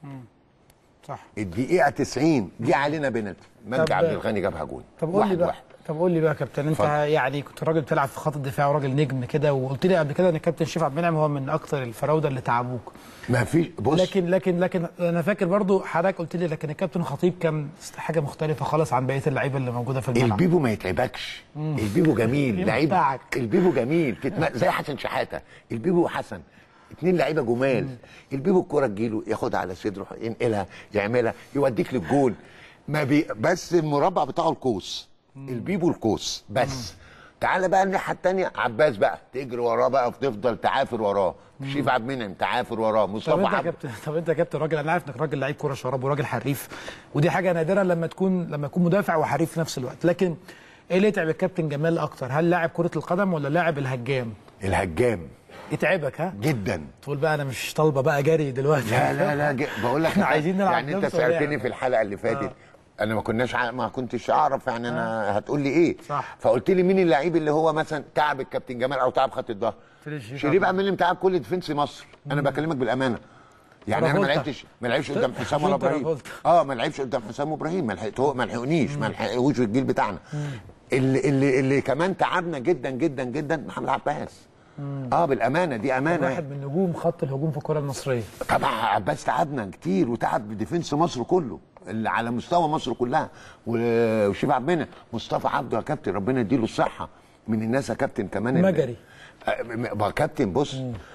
صح الدقيقه 90 جه علينا بينالتي طب- مجدي عبد الغني جابها جول طب قول لي واحد بقى واحد. طب قول لي بقى يا كابتن انت اتفضل. يعني كنت راجل بتلعب في خط الدفاع وراجل نجم كده وقلت لي قبل كده ان الكابتن شريف عبد المنعم هو من اكتر الفراوده اللي تعبوك ما فيش بص لكن لكن لكن انا فاكر برضو حضرتك قلت لي لكن الكابتن خطيب كان حاجه مختلفه خالص عن بقيه اللعيبه اللي موجوده في الملعب البيبو ما يتعبكش البيبو جميل لعيب يمتعك. البيبو جميل تتم... زي حسن شحاته البيبو وحسن اتنين لعيبه جمال البيبو الكره تجيله ياخدها على صدره ينقلها يعملها يوديك للجول ما بي... بس المربع بتاعه القوس البيبو القوس بس تعالى بقى الناحيه الثانيه عباس بقى تجري وراه بقى وتفضل تعافر وراه شريف عبد المنعم تعافر وراه طب مصطفى انت يا عبد كابتن طب انت يا كابتن راجل انا عارف انك راجل لعيب كوره شراب وراجل حريف ودي حاجه نادره لما تكون لما تكون مدافع وحريف في نفس الوقت لكن ايه اللي يتعب الكابتن جمال اكتر هل لاعب كره القدم ولا لاعب الهجام الهجام يتعبك ها جدا تقول بقى انا مش طالبه بقى جري دلوقتي لا لا لا ج- بقول لك احنا عايزين نلعب يعني انت نفس سالتني اللعب. في الحلقه اللي فاتت انا ما كناش ع... ما كنتش اعرف يعني انا هتقول لي ايه صح. فقلت لي مين اللعيب اللي هو مثلا تعب الكابتن جمال او تعب خط الظهر قلت لي شريف شريف عبد عبد المنعم تعب كل ديفنس مصر انا بكلمك بالامانه يعني انا ما ترافولتا. لعبتش ما لعبش قدام حسام جون ولا ابراهيم ترافولتا. اه ما لعبش قدام حسام وابراهيم ما لحقته ما لحقونيش ما لحقوش في الجيل بتاعنا اللي اللي اللي كمان تعبنا جدا جدا جدا محمد عباس اه بالامانه دي امانه واحد من نجوم خط الهجوم في الكره المصريه طبعا عباس تعبنا كتير وتعب ديفنس مصر كله اللي على مستوى مصر كلها و- وشيف عبد المنعم مصطفى عبده يا كابتن ربنا يديله الصحه من الناس يا كابتن كمان اللي- مجري. آه، م- ما كابتن بص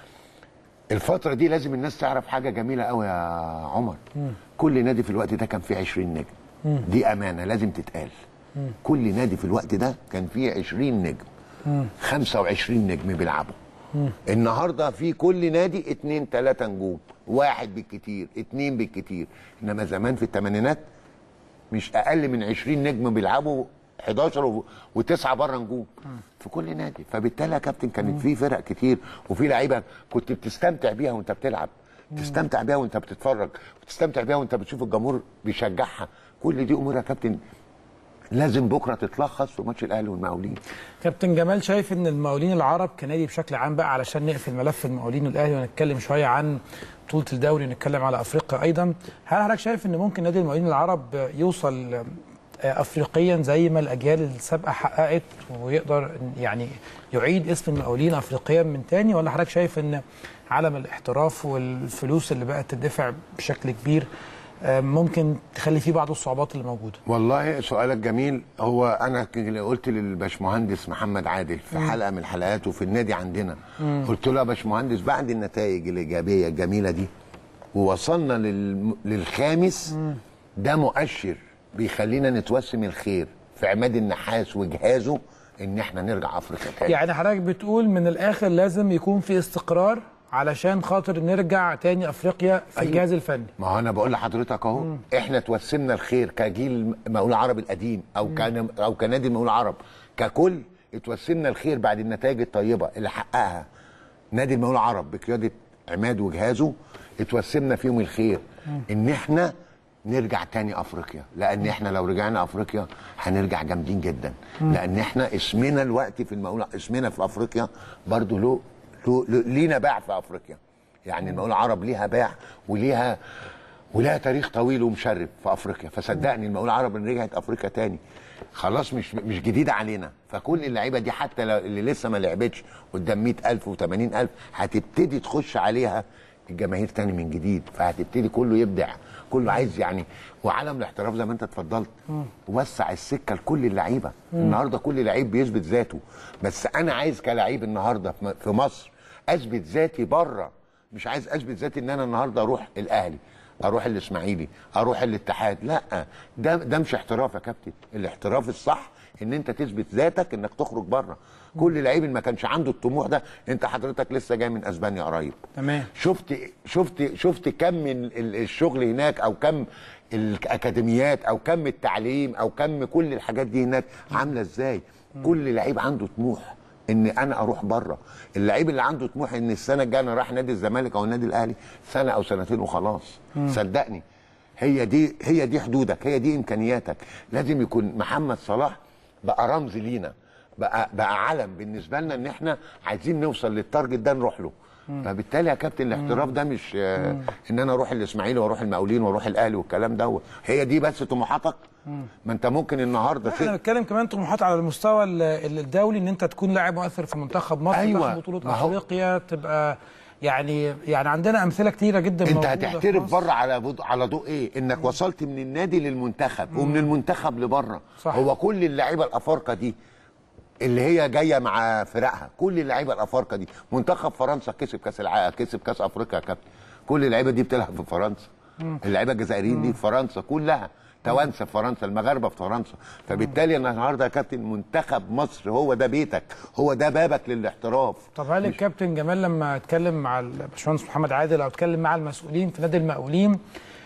الفتره دي لازم الناس تعرف حاجه جميله قوي يا عمر كل نادي في الوقت ده كان فيه 20 نجم دي امانه لازم تتقال كل نادي في الوقت ده كان فيه 20 نجم 25 نجم بيلعبوا النهارده في كل نادي اتنين تلاته نجوم واحد بالكتير اتنين بالكتير انما زمان في الثمانينات مش اقل من 20 نجم بيلعبوا 11 و- وتسعه بره نجوم في كل نادي فبالتالي يا كابتن كانت في فرق كتير وفي لعيبه كنت بتستمتع بيها وانت بتلعب تستمتع بيها وانت بتتفرج وتستمتع بيها وانت بتشوف الجمهور بيشجعها كل دي امور يا كابتن لازم بكره تتلخص في ماتش الاهلي والمقاولين كابتن جمال شايف ان المقاولين العرب كنادي بشكل عام بقى علشان نقفل ملف المقاولين الاهلي ونتكلم شويه عن بطوله الدوري ونتكلم على افريقيا ايضا هل حضرتك شايف ان ممكن نادي المقاولين العرب يوصل آه، افريقيا زي ما الاجيال السابقه حققت ويقدر يعني يعيد اسم المقاولين افريقيا من تاني ولا حضرتك شايف ان عالم الاحتراف والفلوس اللي بقت تدفع بشكل كبير آه، ممكن تخلي فيه بعض الصعوبات اللي موجوده والله سؤالك جميل هو انا ك- قلت للباشمهندس محمد عادل في حلقه من حلقاته في النادي عندنا قلت له يا باشمهندس بعد النتائج الايجابيه الجميله دي ووصلنا لل... للخامس ده مؤشر بيخلينا نتوسم الخير في عماد النحاس وجهازه ان احنا نرجع افريقيا تاني يعني حضرتك بتقول من الاخر لازم يكون في استقرار علشان خاطر نرجع تاني افريقيا في أيوة. الجهاز الفني ما هو انا بقول لحضرتك اهو احنا توسمنا الخير كجيل مقاول العرب القديم او كان او كنادي مقاول العرب ككل اتوسمنا الخير بعد النتائج الطيبه اللي حققها نادي المقاول العرب بقياده عماد وجهازه اتوسمنا فيهم الخير ان احنا نرجع تاني افريقيا لان احنا لو رجعنا افريقيا هنرجع جامدين جدا لان احنا اسمنا الوقت في المقاول اسمنا في افريقيا برضو له له له- لينا باع في افريقيا يعني المقاولون العرب ليها باع وليها ولها تاريخ طويل ومشرف في افريقيا فصدقني المقاولون العرب اللي رجعت افريقيا تاني خلاص مش مش جديده علينا فكل اللعيبه دي حتى لو اللي لسه ما لعبتش قدام 100000 و80000 هتبتدي تخش عليها الجماهير تاني من جديد فهتبتدي كله يبدع كله عايز يعني وعالم الاحتراف زي ما انت اتفضلت وسع السكه لكل اللعيبه النهارده كل لعيب بيثبت ذاته بس انا عايز كلاعب النهارده في م- في مصر اثبت ذاتي بره مش عايز اثبت ذاتي ان انا النهارده اروح الاهلي اروح الاسماعيلي اروح الاتحاد لا ده ده مش احتراف يا كابتن الاحتراف الصح ان انت تثبت ذاتك انك تخرج بره كل لعيب اللي ما كانش عنده الطموح ده انت حضرتك لسه جاي من اسبانيا قريب تمام شفت شفت شفت كم من ال- الشغل هناك او كم الاكاديميات او كم التعليم او كم كل الحاجات دي هناك عامله ازاي كل لعيب عنده طموح ان انا اروح بره اللعيب اللي عنده طموح ان السنه الجايه انا رايح نادي الزمالك او النادي الاهلي سنه او سنتين وخلاص صدقني هي دي هي دي حدودك هي دي امكانياتك لازم يكون محمد صلاح بقى رمز لينا بقى بقى علم بالنسبه لنا ان احنا عايزين نوصل للتارجت ده نروح له فبالتالي يا كابتن الاحتراف ده مش آه، ان انا اروح الاسماعيلي واروح المقاولين واروح الاهلي والكلام ده هي دي بس طموحاتك ما انت ممكن النهارده احنا ت- بنتكلم كمان طموحات على المستوى ال- ال- الدولي ان انت تكون لاعب مؤثر في منتخب مصر أيوة. تاخد بطوله ما هو- افريقيا تبقى يعني يعني عندنا امثله كتيره جدا انت موجودة في هتحترف مصر. بره على بض... على ضوء ايه انك وصلت من النادي للمنتخب ومن المنتخب لبره صح. هو كل اللعيبه الافارقه دي اللي هي جايه مع فرقها كل اللعيبه الافارقه دي منتخب فرنسا كسب كاس العالم كسب كاس افريقيا يا كابتن كل اللعيبه دي بتلعب في فرنسا اللعيبه الجزائريين دي في فرنسا كلها توانسه في فرنسا المغاربه في فرنسا فبالتالي أنا النهارده يا كابتن منتخب مصر هو ده بيتك هو ده بابك للاحتراف طب هل الكابتن جمال لما اتكلم مع الباشمهندس محمد عادل او اتكلم مع المسؤولين في نادي المقاولين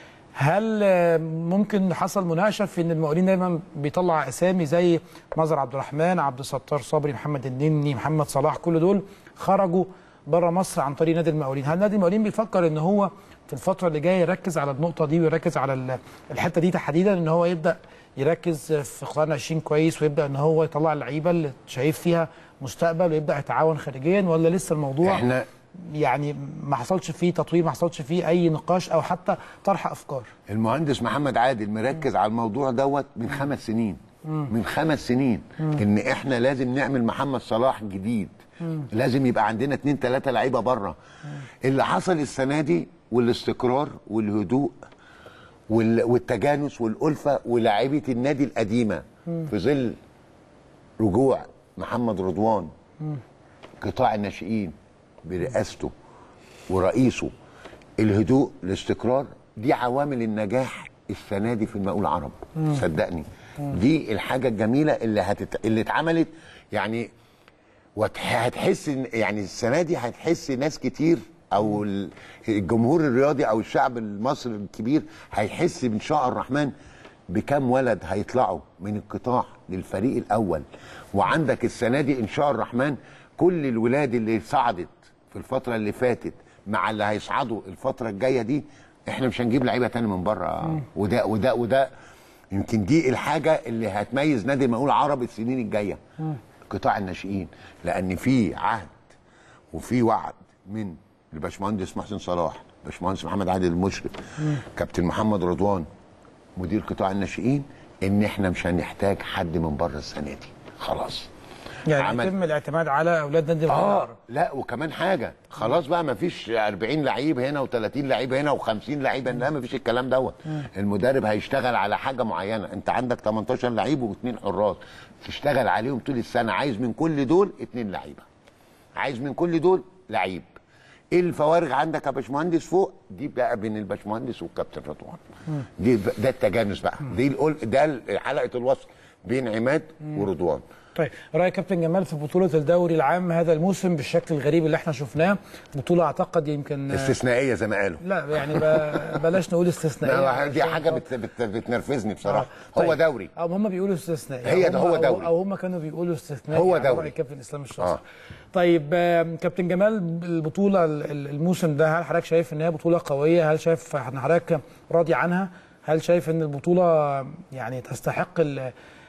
هل آه، ممكن حصل مناقشه في ان المقاولين دايما بيطلع اسامي زي نظر عبد الرحمن عبد الستار صبري محمد النني محمد صلاح كل دول خرجوا بره مصر عن طريق نادي المقاولين هل نادي المقاولين بيفكر ان هو في الفتره اللي جايه يركز على النقطه دي ويركز على ال- الحته دي تحديدا ان هو يبدا يركز في قطاع 20 كويس ويبدا ان هو يطلع اللعيبه اللي شايف فيها مستقبل ويبدا يتعاون خارجيا ولا لسه الموضوع احنا يعني ما حصلش فيه تطوير ما حصلش فيه اي نقاش او حتى طرح افكار المهندس محمد عادل مركز على الموضوع دوت من خمس سنين من خمس سنين ان احنا لازم نعمل محمد صلاح جديد لازم يبقى عندنا اتنين تلاته لعيبه بره اللي حصل السنه دي والاستقرار والهدوء وال- والتجانس والالفه ولاعيبه النادي القديمه في ظل رجوع محمد رضوان قطاع الناشئين برئاسته ورئيسه الهدوء الاستقرار دي عوامل النجاح السنه دي في المقاول العرب صدقني دي الحاجه الجميله اللي هتت... اللي اتعملت يعني وهتحس ان يعني السنه دي هتحس ناس كتير او ال- الجمهور الرياضي او الشعب المصري الكبير هيحس ان شاء الرحمن بكم ولد هيطلعوا من القطاع للفريق الاول وعندك السنه دي ان شاء الرحمن كل الولاد اللي صعدت في الفتره اللي فاتت مع اللي هيصعدوا الفتره الجايه دي احنا مش هنجيب لعيبه تاني من بره وده وده وده يمكن دي الحاجه اللي هتميز نادي المقاول العربي السنين الجايه قطاع الناشئين لان في عهد وفي وعد من الباشمهندس محسن صلاح باشمهندس محمد عادل المشرف كابتن محمد رضوان مدير قطاع الناشئين ان احنا مش هنحتاج حد من بره السنه دي خلاص يعني عمل- يتم الاعتماد على اولاد نادي اه الغرب لا وكمان حاجه خلاص بقى ما فيش 40 لعيب هنا و30 لعيب هنا و50 لعيب هنا لا ما فيش الكلام دوت المدرب هيشتغل على حاجه معينه انت عندك 18 لعيب واثنين حراس تشتغل عليهم طول السنه عايز من كل دول اثنين لعيبه عايز من كل دول لعيب ايه الفوارق عندك يا باشمهندس فوق دي بقى بين الباشمهندس والكابتن رضوان دي ده التجانس بقى دي القل- ده حلقه الوصل بين عماد ورضوان طيب راي كابتن جمال في بطوله الدوري العام هذا الموسم بالشكل الغريب اللي احنا شفناه بطوله اعتقد يمكن استثنائيه زي ما قالوا لا يعني ب- بلاش نقول استثنائيه لا دي عشان حاجه خاطر- بت بت بتنرفزني بصراحه آه. هو طيب. دوري او هم بيقولوا استثنائي هي أو ده هم- هو أو- دوري. او هم كانوا بيقولوا استثنائي هو على دوري. رأي كابتن اسلام الشاطر آه. طيب آم، كابتن جمال البطوله ال- ال- الموسم ده هل حضرتك شايف ان هي بطوله قويه هل شايف ان حضرتك راضي عنها هل شايف ان البطوله يعني تستحق ال-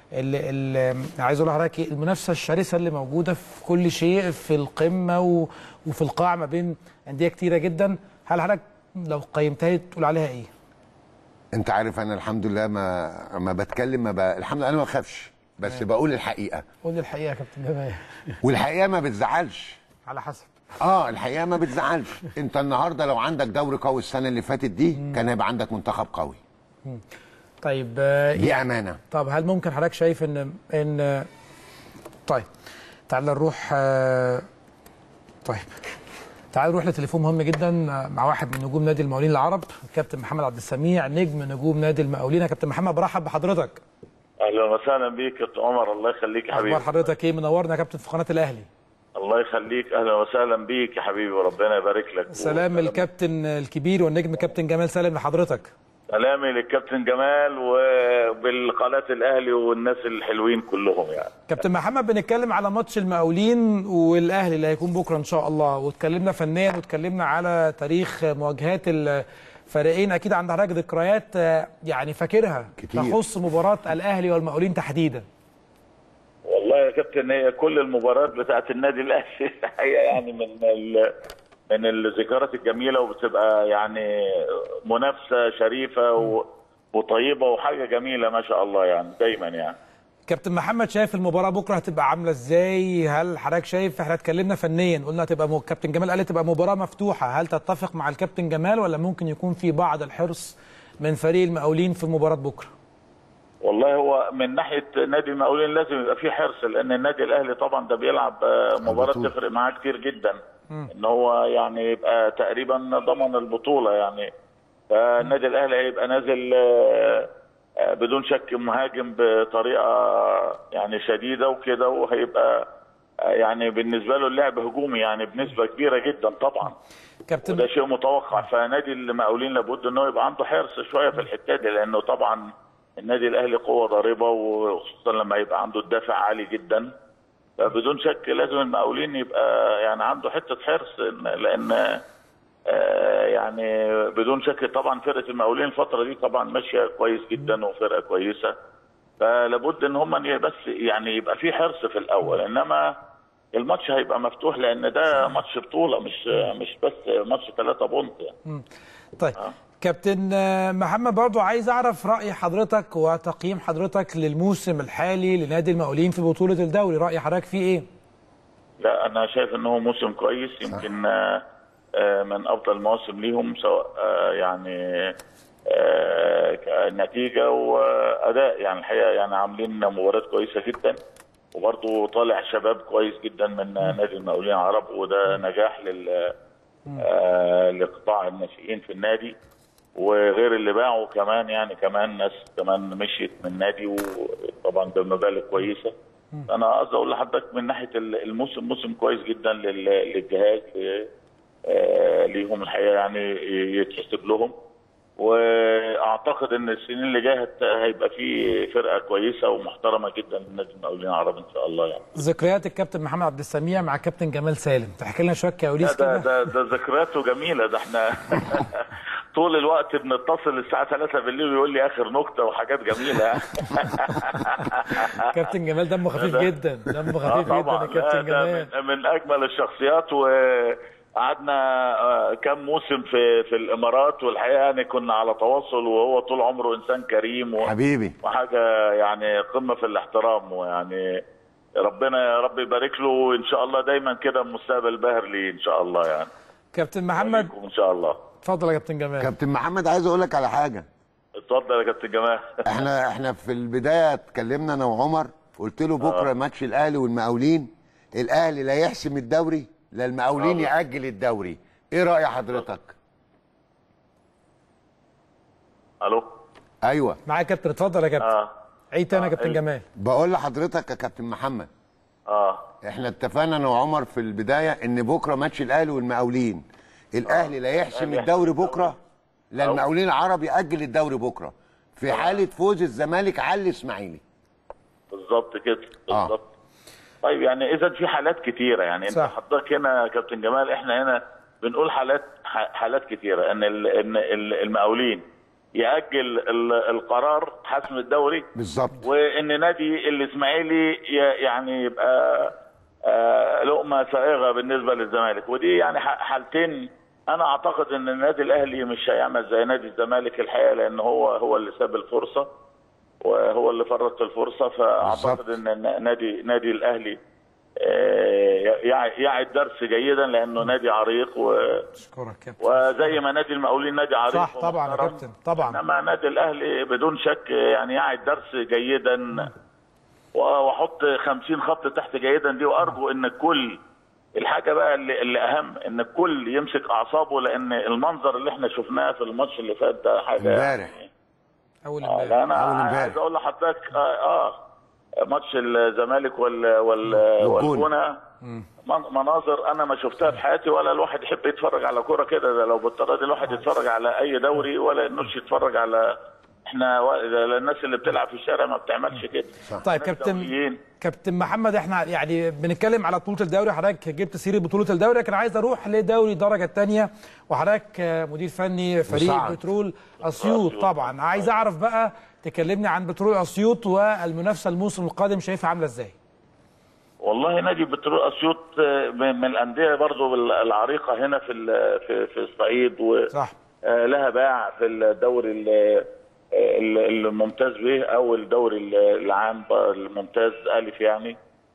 اللي اللي عايز اقول لحضرتك إيه، المنافسه الشرسه اللي موجوده في كل شيء في القمه و... وفي القاع ما بين انديه كتيره جدا هل حضرتك لو قيمتها لي تقول عليها ايه؟ انت عارف انا الحمد لله ما ما بتكلم ما ب... الحمد لله انا ما بخافش بس بقول الحقيقه قول لي الحقيقه يا كابتن جمال والحقيقه ما بتزعلش على حسب اه الحقيقه ما بتزعلش انت النهارده لو عندك دوري قوي السنه اللي فاتت دي كان هيبقى عندك منتخب قوي طيب آه، دي امانه طب هل ممكن حضرتك شايف ان ان طيب تعال نروح آه، طيب تعال نروح لتليفون مهم جدا آه، مع واحد من نجوم نادي المقاولين العرب الكابتن محمد عبد السميع نجم نجوم نادي المقاولين يا كابتن محمد برحب بحضرتك اهلا وسهلا بيك يا كابتن عمر الله يخليك يا حبيبي اخبار حضرتك ايه منورنا يا كابتن في قناه الاهلي الله يخليك اهلا وسهلا بيك يا حبيبي وربنا يبارك لك سلام الكابتن الكبير والنجم كابتن جمال سالم لحضرتك سلامي للكابتن جمال وبالقناه الاهلي والناس الحلوين كلهم يعني كابتن محمد بنتكلم على ماتش المقاولين والاهلي اللي هيكون بكره ان شاء الله واتكلمنا فنيا واتكلمنا على تاريخ مواجهات الفريقين اكيد عند حضرتك ذكريات آه، يعني فاكرها كتير. تخص مباراه الاهلي والمقاولين تحديدا والله يا كابتن هي كل المباريات بتاعت النادي الاهلي الحقيقه يعني من ال... من الذكريات الجميله وبتبقى يعني منافسه شريفه و... وطيبه وحاجه جميله ما شاء الله يعني دايما يعني كابتن محمد شايف المباراه بكره هتبقى عامله ازاي هل حضرتك شايف احنا اتكلمنا فنيا قلنا هتبقى م... كابتن جمال قال تبقى مباراه مفتوحه هل تتفق مع الكابتن جمال ولا ممكن يكون في بعض الحرص من فريق المقاولين في مباراه بكره والله هو من ناحيه نادي المقاولين لازم يبقى في حرص لان النادي الاهلي طبعا ده بيلعب آه، مباراه طول. تفرق معاه كتير جدا ان هو يعني يبقى تقريبا ضمن البطوله يعني فالنادي الاهلي هيبقى نازل آه، آه، بدون شك مهاجم بطريقه يعني شديده وكده وهيبقى آه، يعني بالنسبه له اللعب هجومي يعني بنسبه كبيره جدا طبعا كابتن وده شيء متوقع فنادي المقاولين لابد انه يبقى عنده حرص شويه في الحته دي لانه طبعا النادي الاهلي قوه ضاربه وخصوصا لما يبقى عنده الدافع عالي جدا فبدون شك لازم المقاولين يبقى يعني عنده حته حرص إن- لان آه، يعني بدون شك طبعا فرقه المقاولين الفتره دي طبعا ماشيه كويس جدا وفرقه كويسه فلابد ان هم بس يعني يبقى في حرص في الاول انما الماتش هيبقى مفتوح لان ده ماتش بطوله مش مش بس ماتش ثلاثة بونت يعني. طيب كابتن آه، محمد برضو عايز اعرف راي حضرتك وتقييم حضرتك للموسم الحالي لنادي المقاولين في بطوله الدوري راي حضرتك فيه ايه لا انا شايف ان هو موسم كويس يمكن آه، آه، من افضل المواسم ليهم سواء آه، يعني آه، نتيجه واداء يعني الحقيقه يعني عاملين مباريات كويسه جدا وبرضه طالع شباب كويس جدا من نادي المقاولين العرب وده نجاح لل آه، لقطاع الناشئين في النادي وغير اللي باعوا كمان يعني كمان ناس كمان مشيت من النادي وطبعا بمبالغ كويسه انا قصدي اقول لحضرتك من ناحيه الموسم موسم كويس جدا لل- للجهاز ل- آه، ليهم الحقيقه يعني يتحسب لهم واعتقد ان السنين اللي جايه هت- هيبقى في فرقه كويسه ومحترمه جدا للنادي المقاولين العرب ان شاء الله يعني ذكريات الكابتن محمد عبد السميع مع كابتن جمال سالم تحكي لنا شويه لا كواليس ده كده ده ده ذكرياته جميله ده احنا طول الوقت بنتصل الساعه 3 بالليل ويقول لي اخر نكته وحاجات جميله يعني. كابتن جمال دمه خفيف ده- جدا دمه آه خفيف جدا طبعا يا لا، كابتن ده جمال من, من اجمل الشخصيات وقعدنا آه، كام موسم في في الامارات والحقيقه يعني كنا على تواصل وهو طول عمره انسان كريم و... حبيبي وحاجه يعني قمه في الاحترام ويعني ربنا يا رب يبارك له وان شاء الله دايما كده مستقبل باهر ليه ان شاء الله يعني كابتن محمد ليكم ان شاء الله اتفضل يا كابتن جمال كابتن محمد عايز اقول لك على حاجه اتفضل يا كابتن جمال احنا احنا في البدايه اتكلمنا انا وعمر قلت له بكره ماتش الاهلي والمقاولين الاهلي لا يحسم الدوري لا المقاولين آه. ياجل الدوري ايه راي حضرتك الو ايوه معايا يا كابتن اتفضل يا كابتن اه عيد تاني يا آه، كابتن ال- جمال بقول لحضرتك يا كابتن محمد اه احنا اتفقنا انا وعمر في البدايه ان بكره ماتش الاهلي والمقاولين الاهلي لا يحسم الأهلي الدوري يحسم بكره لا أو- المقاولين العرب ياجل الدوري بكره في حاله فوز الزمالك على الاسماعيلي بالظبط كده آه. بالظبط طيب يعني اذا في حالات كتيره يعني انت صح. حضرتك هنا يا كابتن جمال احنا هنا بنقول حالات ح- حالات كتيره ان ال- ان ال- المقاولين ياجل ال- القرار حسم الدوري بالظبط وان نادي الاسماعيلي ي- يعني يبقى آه، لقمه سائغه بالنسبه للزمالك ودي يعني ح- حالتين انا اعتقد ان النادي الاهلي مش هيعمل زي نادي الزمالك الحقيقه لان هو هو اللي ساب الفرصه وهو اللي فرط الفرصه فاعتقد بالظبط. ان الن- نادي نادي الاهلي آه، يع- يعي الدرس جيدا لانه نادي عريق و اشكرك كابتن وزي ما نادي المقاولين نادي عريق صح طبعا يا ومحترم، كابتن طبعا انما نادي الاهلي بدون شك يعني يعي الدرس جيدا و- واحط 50 خط تحت جيدا دي وارجو ان الكل الحاجه بقى اللي, اللي اهم ان الكل يمسك اعصابه لان المنظر اللي احنا شفناه في الماتش اللي فات ده حاجه امبارح. يعني اول آه امبارح لا انا أول امبارح. عايز اقول لحضرتك آه, اه ماتش الزمالك وال وال والجونة. والجونه من- مناظر انا ما شفتها في حياتي ولا الواحد يحب يتفرج على كوره كده ده لو بالطريقه دي الواحد يتفرج على اي دوري ولا انوش يتفرج على احنا و... الناس اللي بتلعب في الشارع ما بتعملش كده طيب ناس كابتن دوليين. كابتن محمد احنا يعني بنتكلم على بطوله الدوري حضرتك جبت سيره بطوله الدوري لكن عايز اروح لدوري الدرجه الثانيه وحضرتك آه، مدير فني فريق مساعد. بترول اسيوط أسيوط. طبعا عايز اعرف بقى تكلمني عن بترول اسيوط والمنافسه الموسم القادم شايفها عامله ازاي والله نادي بترول اسيوط آه، من من الانديه برضو العريقه هنا في ال- في في الصعيد و... صح آه، لها باع في الدوري ال- ال- الممتاز به او الدوري ال- العام الممتاز الف يعني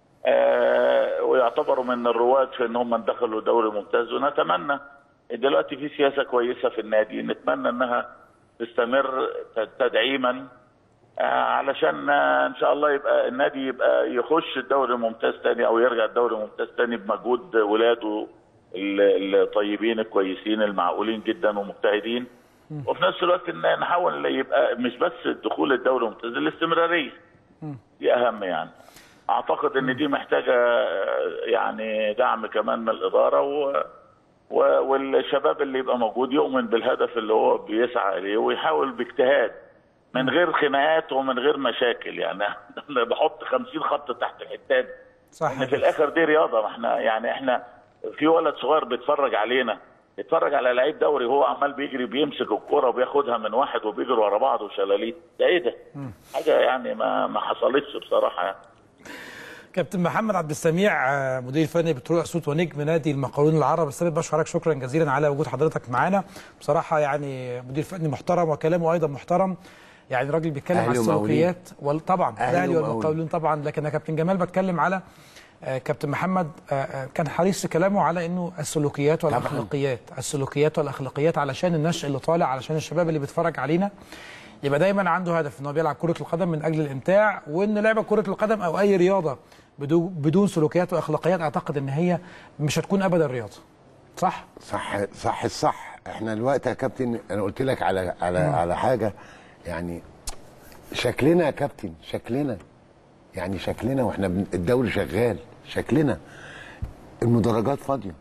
آه، ويعتبروا من الرواد في ان هم دخلوا دوري ممتاز ونتمنى دلوقتي في سياسه كويسه في النادي نتمنى انها تستمر ت- تدعيما آه، علشان آه، ان شاء الله يبقى النادي يبقى يخش الدوري الممتاز تاني او يرجع الدوري الممتاز تاني بمجهود ولاده ال- الطيبين الكويسين المعقولين جدا ومجتهدين وفي نفس الوقت إن نحاول يبقى مش بس الدخول الدوري الممتاز الاستمراريه دي اهم يعني اعتقد ان دي محتاجه آه، يعني دعم كمان من الاداره و و- والشباب اللي يبقى موجود يؤمن بالهدف اللي هو بيسعى اليه ويحاول باجتهاد من غير خناقات ومن غير مشاكل يعني انا بحط 50 خط تحت الحتات صح ان في الاخر دي رياضه ما احنا يعني احنا في ولد صغير بيتفرج علينا يتفرج على لعيب دوري وهو عمال بيجري بيمسك الكرة وبياخدها من واحد وبيجروا ورا بعض وشلاليت ده ايه ده؟ حاجه يعني ما ما حصلتش بصراحه يعني. كابتن محمد عبد السميع آه، مدير فني بترول اسيوط ونجم نادي المقاولون العرب السابق بشكرك شكرا جزيلا على وجود حضرتك معانا بصراحه يعني مدير فني محترم وكلامه ايضا محترم يعني راجل بيتكلم أهلي على ومقاولين. السلوكيات وال- طبعا أهلي الاهلي ومقاولين. والمقاولين طبعا لكن يا كابتن جمال بتكلم على آه، كابتن محمد آه، آه، كان حريص في كلامه على انه السلوكيات والاخلاقيات السلوكيات والاخلاقيات علشان النشء اللي طالع علشان الشباب اللي بيتفرج علينا يبقى دايما عنده هدف ان هو بيلعب كره القدم من اجل الامتاع وان لعبه كره القدم او اي رياضه بدون بدون سلوكيات واخلاقيات اعتقد ان هي مش هتكون ابدا رياضه صح صح صح الصح احنا الوقت يا كابتن انا قلت لك على على على حاجه يعني شكلنا يا كابتن شكلنا يعني شكلنا واحنا بن- الدوري شغال شكلنا المدرجات فاضيه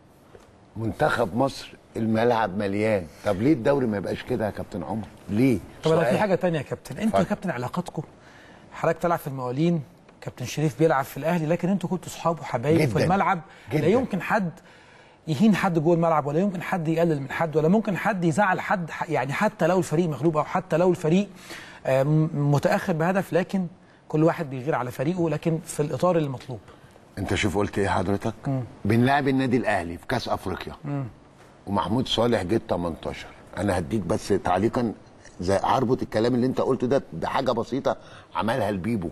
منتخب مصر الملعب مليان طب ليه الدوري ما يبقاش كده يا كابتن عمر ليه طب انا في سؤال. حاجه تانية يا كابتن انتوا يا اتفضل. كابتن علاقاتكم حضرتك تلعب في الموالين كابتن شريف بيلعب في الاهلي لكن انتوا كنتوا اصحاب وحبايب جداً. في الملعب لا جداً. يمكن حد يهين حد جوه الملعب ولا يمكن حد يقلل من حد ولا ممكن حد يزعل حد ح- يعني حتى لو الفريق مغلوب او حتى لو الفريق آه، م- متاخر بهدف لكن كل واحد بيغير على فريقه لكن في الاطار المطلوب انت شوف قلت ايه حضرتك بنلعب النادي الاهلي في كاس افريقيا ومحمود صالح جه 18 انا هديك بس تعليقا زي هربط الكلام اللي انت قلته ده ده حاجه بسيطه عملها البيبو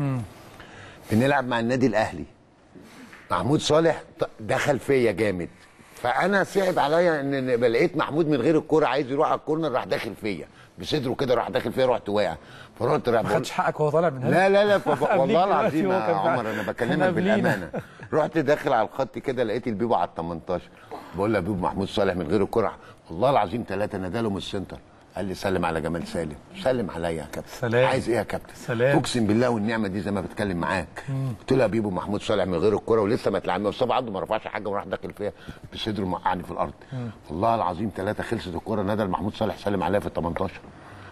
بنلعب مع النادي الاهلي محمود صالح ط- دخل فيا جامد فانا صعب عليا ان إن لقيت محمود من غير الكوره عايز يروح على الكورنر راح داخل فيا بصدره كده راح داخل فيا رحت واقع فرحت رايح ما بقول- خدش حقك وهو طالع من هنا لا لا لا فب... قبليك والله دلوقتي العظيم هو يا كان عمر فعلا- انا كان بكلمك قبلينا. بالامانه رحت داخل على الخط كده لقيت البيبو على ال 18 بقول له يا بيبو محمود صالح من غير الكره والله العظيم ثلاثه ناداله من السنتر قال لي سلم على جمال سالم سلم عليا يا كابتن سلام. عايز ايه يا كابتن سلام. اقسم بالله والنعمه دي زي ما بتكلم معاك قلت له يا بيبو محمود صالح من غير الكره ولسه ما اتلعبنا مصطفى عبده ما رفعش حاجه وراح داخل فيها بصدره موقعني في الارض والله العظيم ثلاثه خلصت الكره نادى محمود صالح سلم عليا في ال 18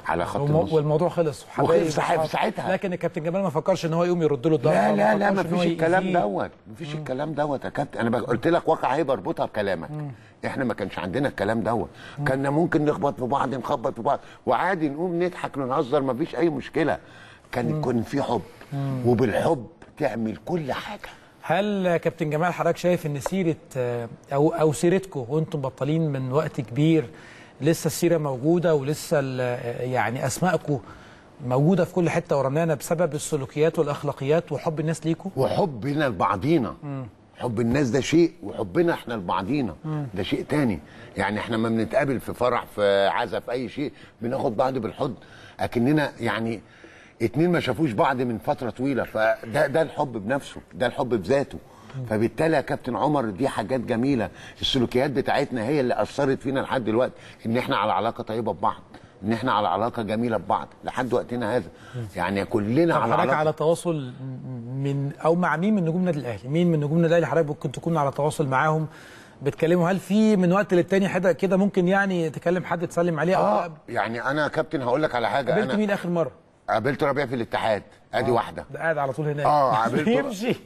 على خط والمو- النص والموضوع خلص وحبايب وخلص ساعة- وأصحاب. ساعتها. لكن الكابتن جمال ما فكرش ان هو يقوم يرد له الضربه لا لا لا فكرش ما إن هو فيش الكلام يأذيه. دوت ما فيش الكلام دوت يا كابتن انا بق- قلت لك واقع هيبه اربطها بكلامك احنا ما كانش عندنا الكلام دوت كنا ممكن نخبط في بعض نخبط في بعض وعادي نقوم نضحك نهزر ما فيش اي مشكله كان يكون في حب وبالحب تعمل كل حاجه هل كابتن جمال حضرتك شايف ان سيره آه، او او سيرتكم وانتم بطالين من وقت كبير لسه السيره موجوده ولسه ال- آه، يعني اسمائكم موجوده في كل حته ورنانه بسبب السلوكيات والاخلاقيات وحب الناس ليكم وحبنا لبعضينا حب الناس ده شيء وحبنا احنا لبعضينا ده شيء تاني يعني احنا ما بنتقابل في فرح في عزا في اي شيء بناخد بعض بالحضن اكننا يعني اتنين ما شافوش بعض من فتره طويله فده ده الحب بنفسه ده الحب بذاته فبالتالي يا كابتن عمر دي حاجات جميله السلوكيات بتاعتنا هي اللي اثرت فينا لحد دلوقتي ان احنا على علاقه طيبه ببعض ان احنا على علاقه جميله ببعض لحد وقتنا هذا يعني كلنا طب على حضرتك علاقه على تواصل من او مع مين من نجوم النادي الاهلي مين من نجوم النادي الاهلي حضرتك ممكن تكون على تواصل معاهم بتكلموا هل في من وقت للتاني حدا كده ممكن يعني تكلم حد تسلم عليه او اه يعني انا يا كابتن هقول لك على حاجه قابلت انا مين اخر مره قابلت ربيع في الاتحاد ادي واحده ده قاعد على طول هناك اه، قابلته. يمشي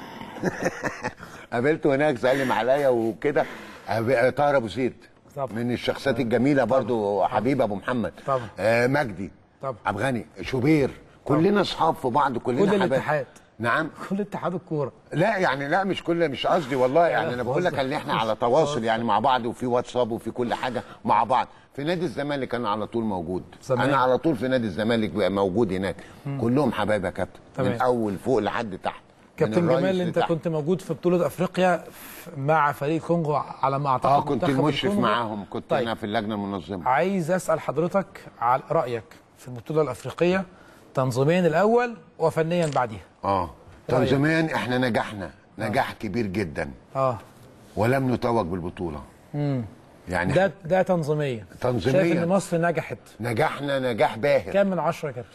قابلته هناك سلم عليا وكده أب- طاهر ابو زيد طبعا. من الشخصيات الجميله برضو حبيب ابو محمد طبعا. آه مجدي طبعا. عبد الغني شوبير كلنا اصحاب في بعض كلنا كل حبايب. الاتحاد. نعم كل اتحاد الكوره لا يعني لا مش كل مش قصدي والله يعني لا، انا بقول لك بهزر. ان احنا على تواصل يعني مع بعض وفي واتساب وفي كل حاجه مع بعض في نادي الزمالك انا على طول موجود زمان. انا على طول في نادي الزمالك بقى موجود هناك كلهم حبايب يا كابتن تمام. من اول فوق لحد تحت من كابتن الرئيس جمال انت لتحت. كنت موجود في بطوله افريقيا ف- مع فريق كونغو على ما اعتقد اه كنت منتخب المشرف الكونغو. معاهم كنت طيب. انا في اللجنه المنظمه عايز اسال حضرتك على رايك في البطوله الافريقيه تنظيميا الاول وفنيا بعديها اه تنظيميا احنا نجحنا نجاح كبير جدا اه ولم نتوج بالبطوله يعني ده ده تنظيميا تنظيمياً. شايف ان مصر نجحت نجحنا نجاح باهر كام من عشرة يا كابتن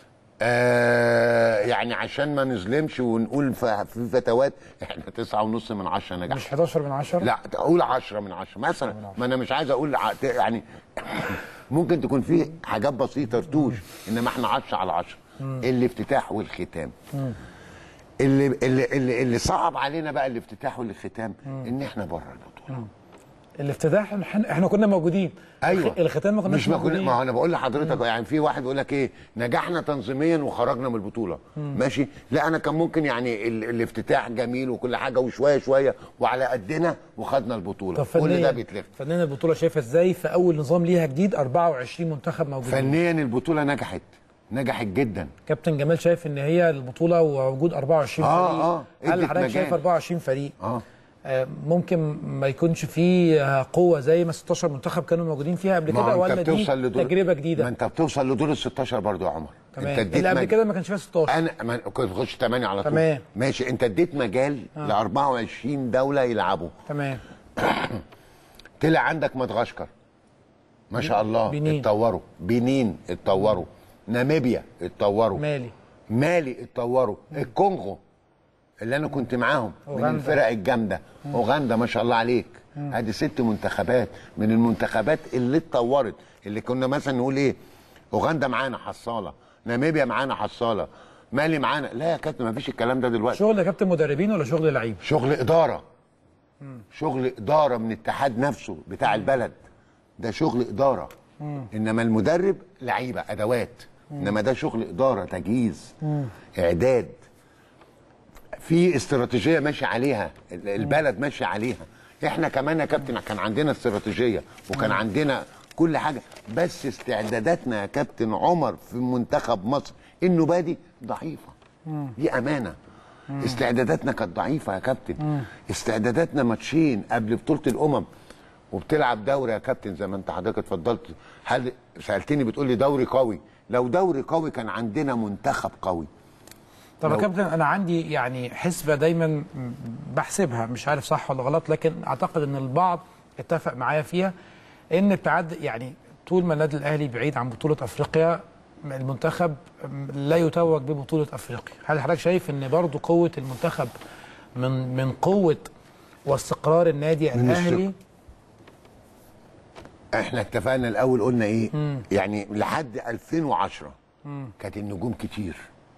آه يعني عشان ما نظلمش ونقول ف- في فتوات احنا تسعة ونص من عشرة نجاح مش 11 من عشرة لا اقول عشرة من عشرة مثلا ما انا مش عايز اقول ع- يعني ممكن تكون في حاجات بسيطة رتوش انما احنا عشرة على عشرة الافتتاح والختام اللي اللي اللي, اللي صعب علينا بقى الافتتاح والختام ان احنا بره البطولة الافتتاح احنا إحنا كنا موجودين ايوه الخ- الختام ما كناش مش ما كنا موجودين ما هو انا بقول لحضرتك يعني في واحد بيقول لك ايه نجحنا تنظيميا وخرجنا من البطوله ماشي لا انا كان ممكن يعني ال... الافتتاح جميل وكل حاجه وشويه شويه وعلى قدنا وخدنا البطوله طب كل ده فنيا بيتلف فنيا البطوله شايفها ازاي في اول نظام ليها جديد 24 منتخب موجودين فنيا البطوله نجحت نجحت جدا كابتن جمال شايف ان هي البطوله ووجود 24 آه، فريق آه، هل ادت حضرتك شايف مجال. 24 فريق اه آه، ممكن ما يكونش فيه قوه زي ما 16 منتخب كانوا موجودين فيها قبل ما كده هو ولا انت دي بتوصل لدور تجربه ما جديده انت بتوصل لدور ال 16 برضو يا عمر تمام انت اديت اللي قبل مج- كده ما كانش فيها 16 انا ما كنت بخش 8 على طول تمام. ماشي انت اديت مجال ل 24 دوله يلعبوا تمام طلع عندك مدغشقر ما شاء الله بنين. اتطوروا بنين اتطوروا ناميبيا اتطوروا مالي مالي اتطوروا الكونغو اللي انا كنت معاهم من أوغندا. الفرق الجامده اوغندا ما شاء الله عليك ادي ست منتخبات من المنتخبات اللي اتطورت اللي كنا مثلا نقول ايه اوغندا معانا حصاله ناميبيا معانا حصاله مالي معانا لا يا كابتن ما فيش الكلام ده دلوقتي شغل يا كابتن مدربين ولا شغل لعيب شغل اداره شغل اداره من الاتحاد نفسه بتاع البلد ده شغل اداره انما المدرب لعيبه ادوات انما ده شغل اداره تجهيز اعداد في استراتيجيه ماشي عليها ال- البلد ماشي عليها احنا كمان يا كابتن كان عندنا استراتيجيه وكان عندنا كل حاجه بس استعداداتنا يا كابتن عمر في منتخب مصر النبادي ضعيفه دي امانه استعداداتنا كانت ضعيفه يا كابتن استعداداتنا ماتشين قبل بطوله الامم وبتلعب دوري يا كابتن زي ما انت حضرتك اتفضلت هل سالتني بتقول لي دوري قوي لو دوري قوي كان عندنا منتخب قوي طب يا لو- كابتن انا عندي يعني حسبه دايما م- بحسبها مش عارف صح ولا غلط لكن اعتقد ان البعض اتفق معايا فيها ان ابتعاد يعني طول ما النادي الاهلي بعيد عن بطوله افريقيا المنتخب لا يتوج ببطوله افريقيا هل حضرتك شايف ان برضو قوه المنتخب من من قوه واستقرار النادي من الاهلي احنا اتفقنا الاول قلنا ايه يعني لحد 2010 كانت النجوم كتير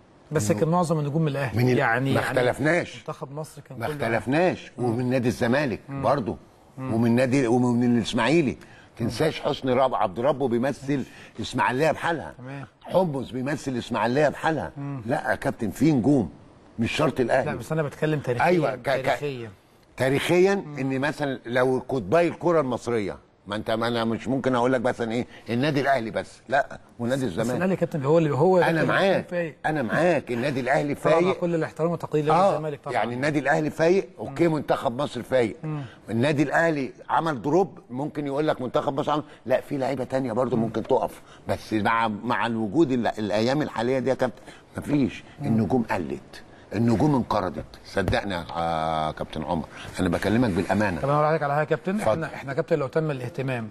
بس كان معظم النجوم من الاهلي من ال- يعني ما يعني اختلفناش. منتخب مصر كان ما كله اختلفناش ومن نادي الزمالك برضه ومن نادي ومن الاسماعيلي تنساش حسني رب عبد ربه بيمثل اسماعيليه بحالها تمام. حمص بيمثل اسماعيليه بحالها لا يا كابتن في نجوم مش شرط الاهلي لا بس انا بتكلم تاريخيا أيوة، ك- ك- تاريخيا تاريخيا ان مثلا لو قطبي الكره المصريه ما انت ما انا مش ممكن اقول لك مثلا ايه النادي الاهلي بس لا ونادي بس الزمالك الاهلي كابتن هو اللي هو انا كابتن معاك فايق. انا معاك النادي الاهلي طبعا مع فايق كل الاحترام والتقدير لنادي اه الزمالك طبعا يعني النادي الاهلي فايق اوكي منتخب مصر فايق النادي الاهلي عمل دروب ممكن يقول لك منتخب مصر عمل لا في لعيبه تانية برضو ممكن تقف بس مع مع الوجود ال- الايام الحاليه دي يا كابتن مفيش النجوم قلت النجوم انقرضت صدقني يا آه كابتن عمر انا بكلمك بالامانه طب انا هقول لحضرتك على حاجه يا كابتن اتفضل. احنا احنا كابتن لو تم الاهتمام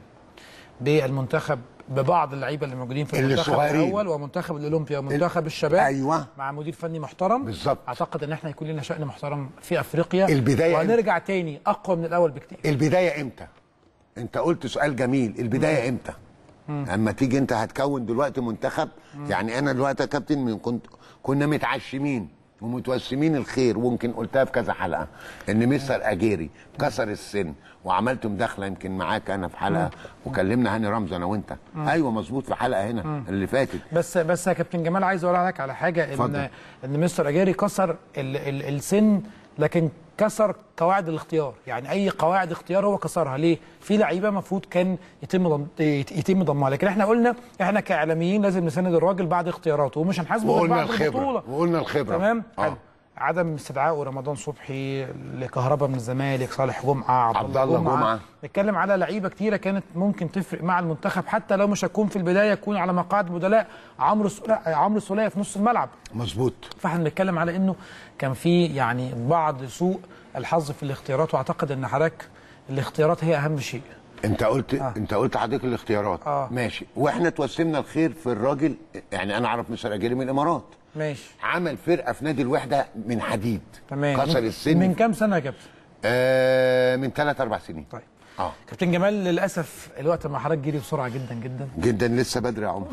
بالمنتخب ببعض اللعيبه اللي موجودين في اللي المنتخب صغيرين. الاول ومنتخب الاولمبيا ومنتخب الشباب أيوة. مع مدير فني محترم بالظبط. اعتقد ان احنا يكون لنا شأن محترم في افريقيا البداية وهنرجع تاني اقوى من الاول بكتير البدايه امتى انت قلت سؤال جميل البدايه امتى اما تيجي انت هتكون دلوقتي منتخب يعني انا دلوقتي يا كابتن من كنت كنا متعشمين ومتوسمين الخير ويمكن قلتها في كذا حلقه ان مستر اجيري كسر السن وعملت مداخله يمكن معاك انا في حلقه وكلمنا هاني رمزي انا وانت ايوه مظبوط في حلقه هنا اللي فاتت بس بس يا كابتن جمال عايز اقول لك على حاجه ان اتفضل. ان مستر اجاري كسر ال ال السن لكن كسر قواعد الاختيار يعني اي قواعد اختيار هو كسرها ليه في لعيبه المفروض كان يتم ضم يت- يتم ضمها لكن احنا قلنا احنا كاعلاميين لازم نساند الراجل بعد اختياراته ومش هنحاسبه غير وقلنا بعد الخبرة. البطوله وقلنا الخبرة. تمام آه. حلو. عدم استدعاء رمضان صبحي لكهرباء من الزمالك صالح جمعه عبد الله جمعة. نتكلم على لعيبه كتيره كانت ممكن تفرق مع المنتخب حتى لو مش هتكون في البدايه يكون على مقاعد البدلاء عمرو السولية عمرو السولية في نص الملعب مظبوط فاحنا بنتكلم على انه كان في يعني بعض سوء الحظ في الاختيارات واعتقد ان حضرتك الاختيارات هي اهم شيء انت قلت آه. انت قلت حضرتك الاختيارات آه. ماشي واحنا توسمنا الخير في الراجل يعني انا اعرف مستر اجيري من الامارات ماشي عمل فرقه في نادي الوحده من حديد تمام كسر السن من كام سنه يا كابتن آه من ثلاث اربع سنين طيب اه كابتن جمال للاسف الوقت مع حضرتك جري بسرعه جدا جدا جدا لسه بدري يا عمر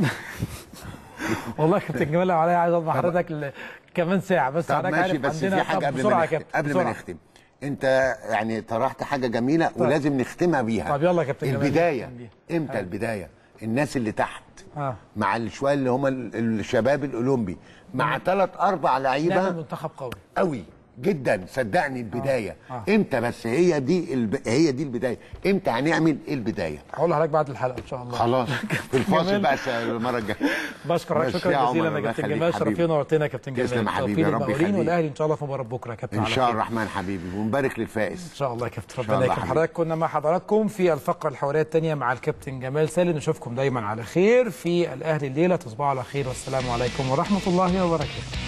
والله يا كابتن جمال لو عليا عايز اقعد مع حضرتك ل- كمان ساعه بس طب حضرتك ماشي عارف بس عندنا في حاجه طب قبل بسرعه ما يا نختم كابتن قبل ما بسرعة. نختم انت يعني طرحت حاجه جميله ولازم نختمها بيها طب يلا يا كابتن جمال البدايه نختم بيها. امتى البدايه الناس اللي تحت آه. مع الشويه اللي هم ال- الشباب الاولمبي مع ثلاث اربع نعمل لعيبه منتخب قوي قوي جدا صدقني البدايه آه. امتى بس هي دي الب... هي دي البدايه امتى هنعمل ايه البدايه هقول لحضرتك بعد الحلقه ان شاء الله خلاص في الفاصل جمال. بقى س- المره الجايه بشكر حضرتك ميرسي شكرا يا عمر، جزيلا يا الله كابتن يخليك جمال حبيبي. شرفتنا ونورتنا يا كابتن جمال تسلم يا حبيبي، توفيق يا رب للمقاولين يخليك. والاهلي ان شاء الله في مباراه بكره يا كابتن ان على شاء خير. الرحمن حبيبي ونبارك للفائز ان شاء الله يا كابتن شاء ربنا الله يكرم حبيبي. حضرتك كنا مع حضراتكم في الفقره الحواريه الثانيه مع الكابتن جمال سالم نشوفكم دايما على خير في الاهلي الليله تصبحوا على خير والسلام عليكم ورحمه الله وبركاته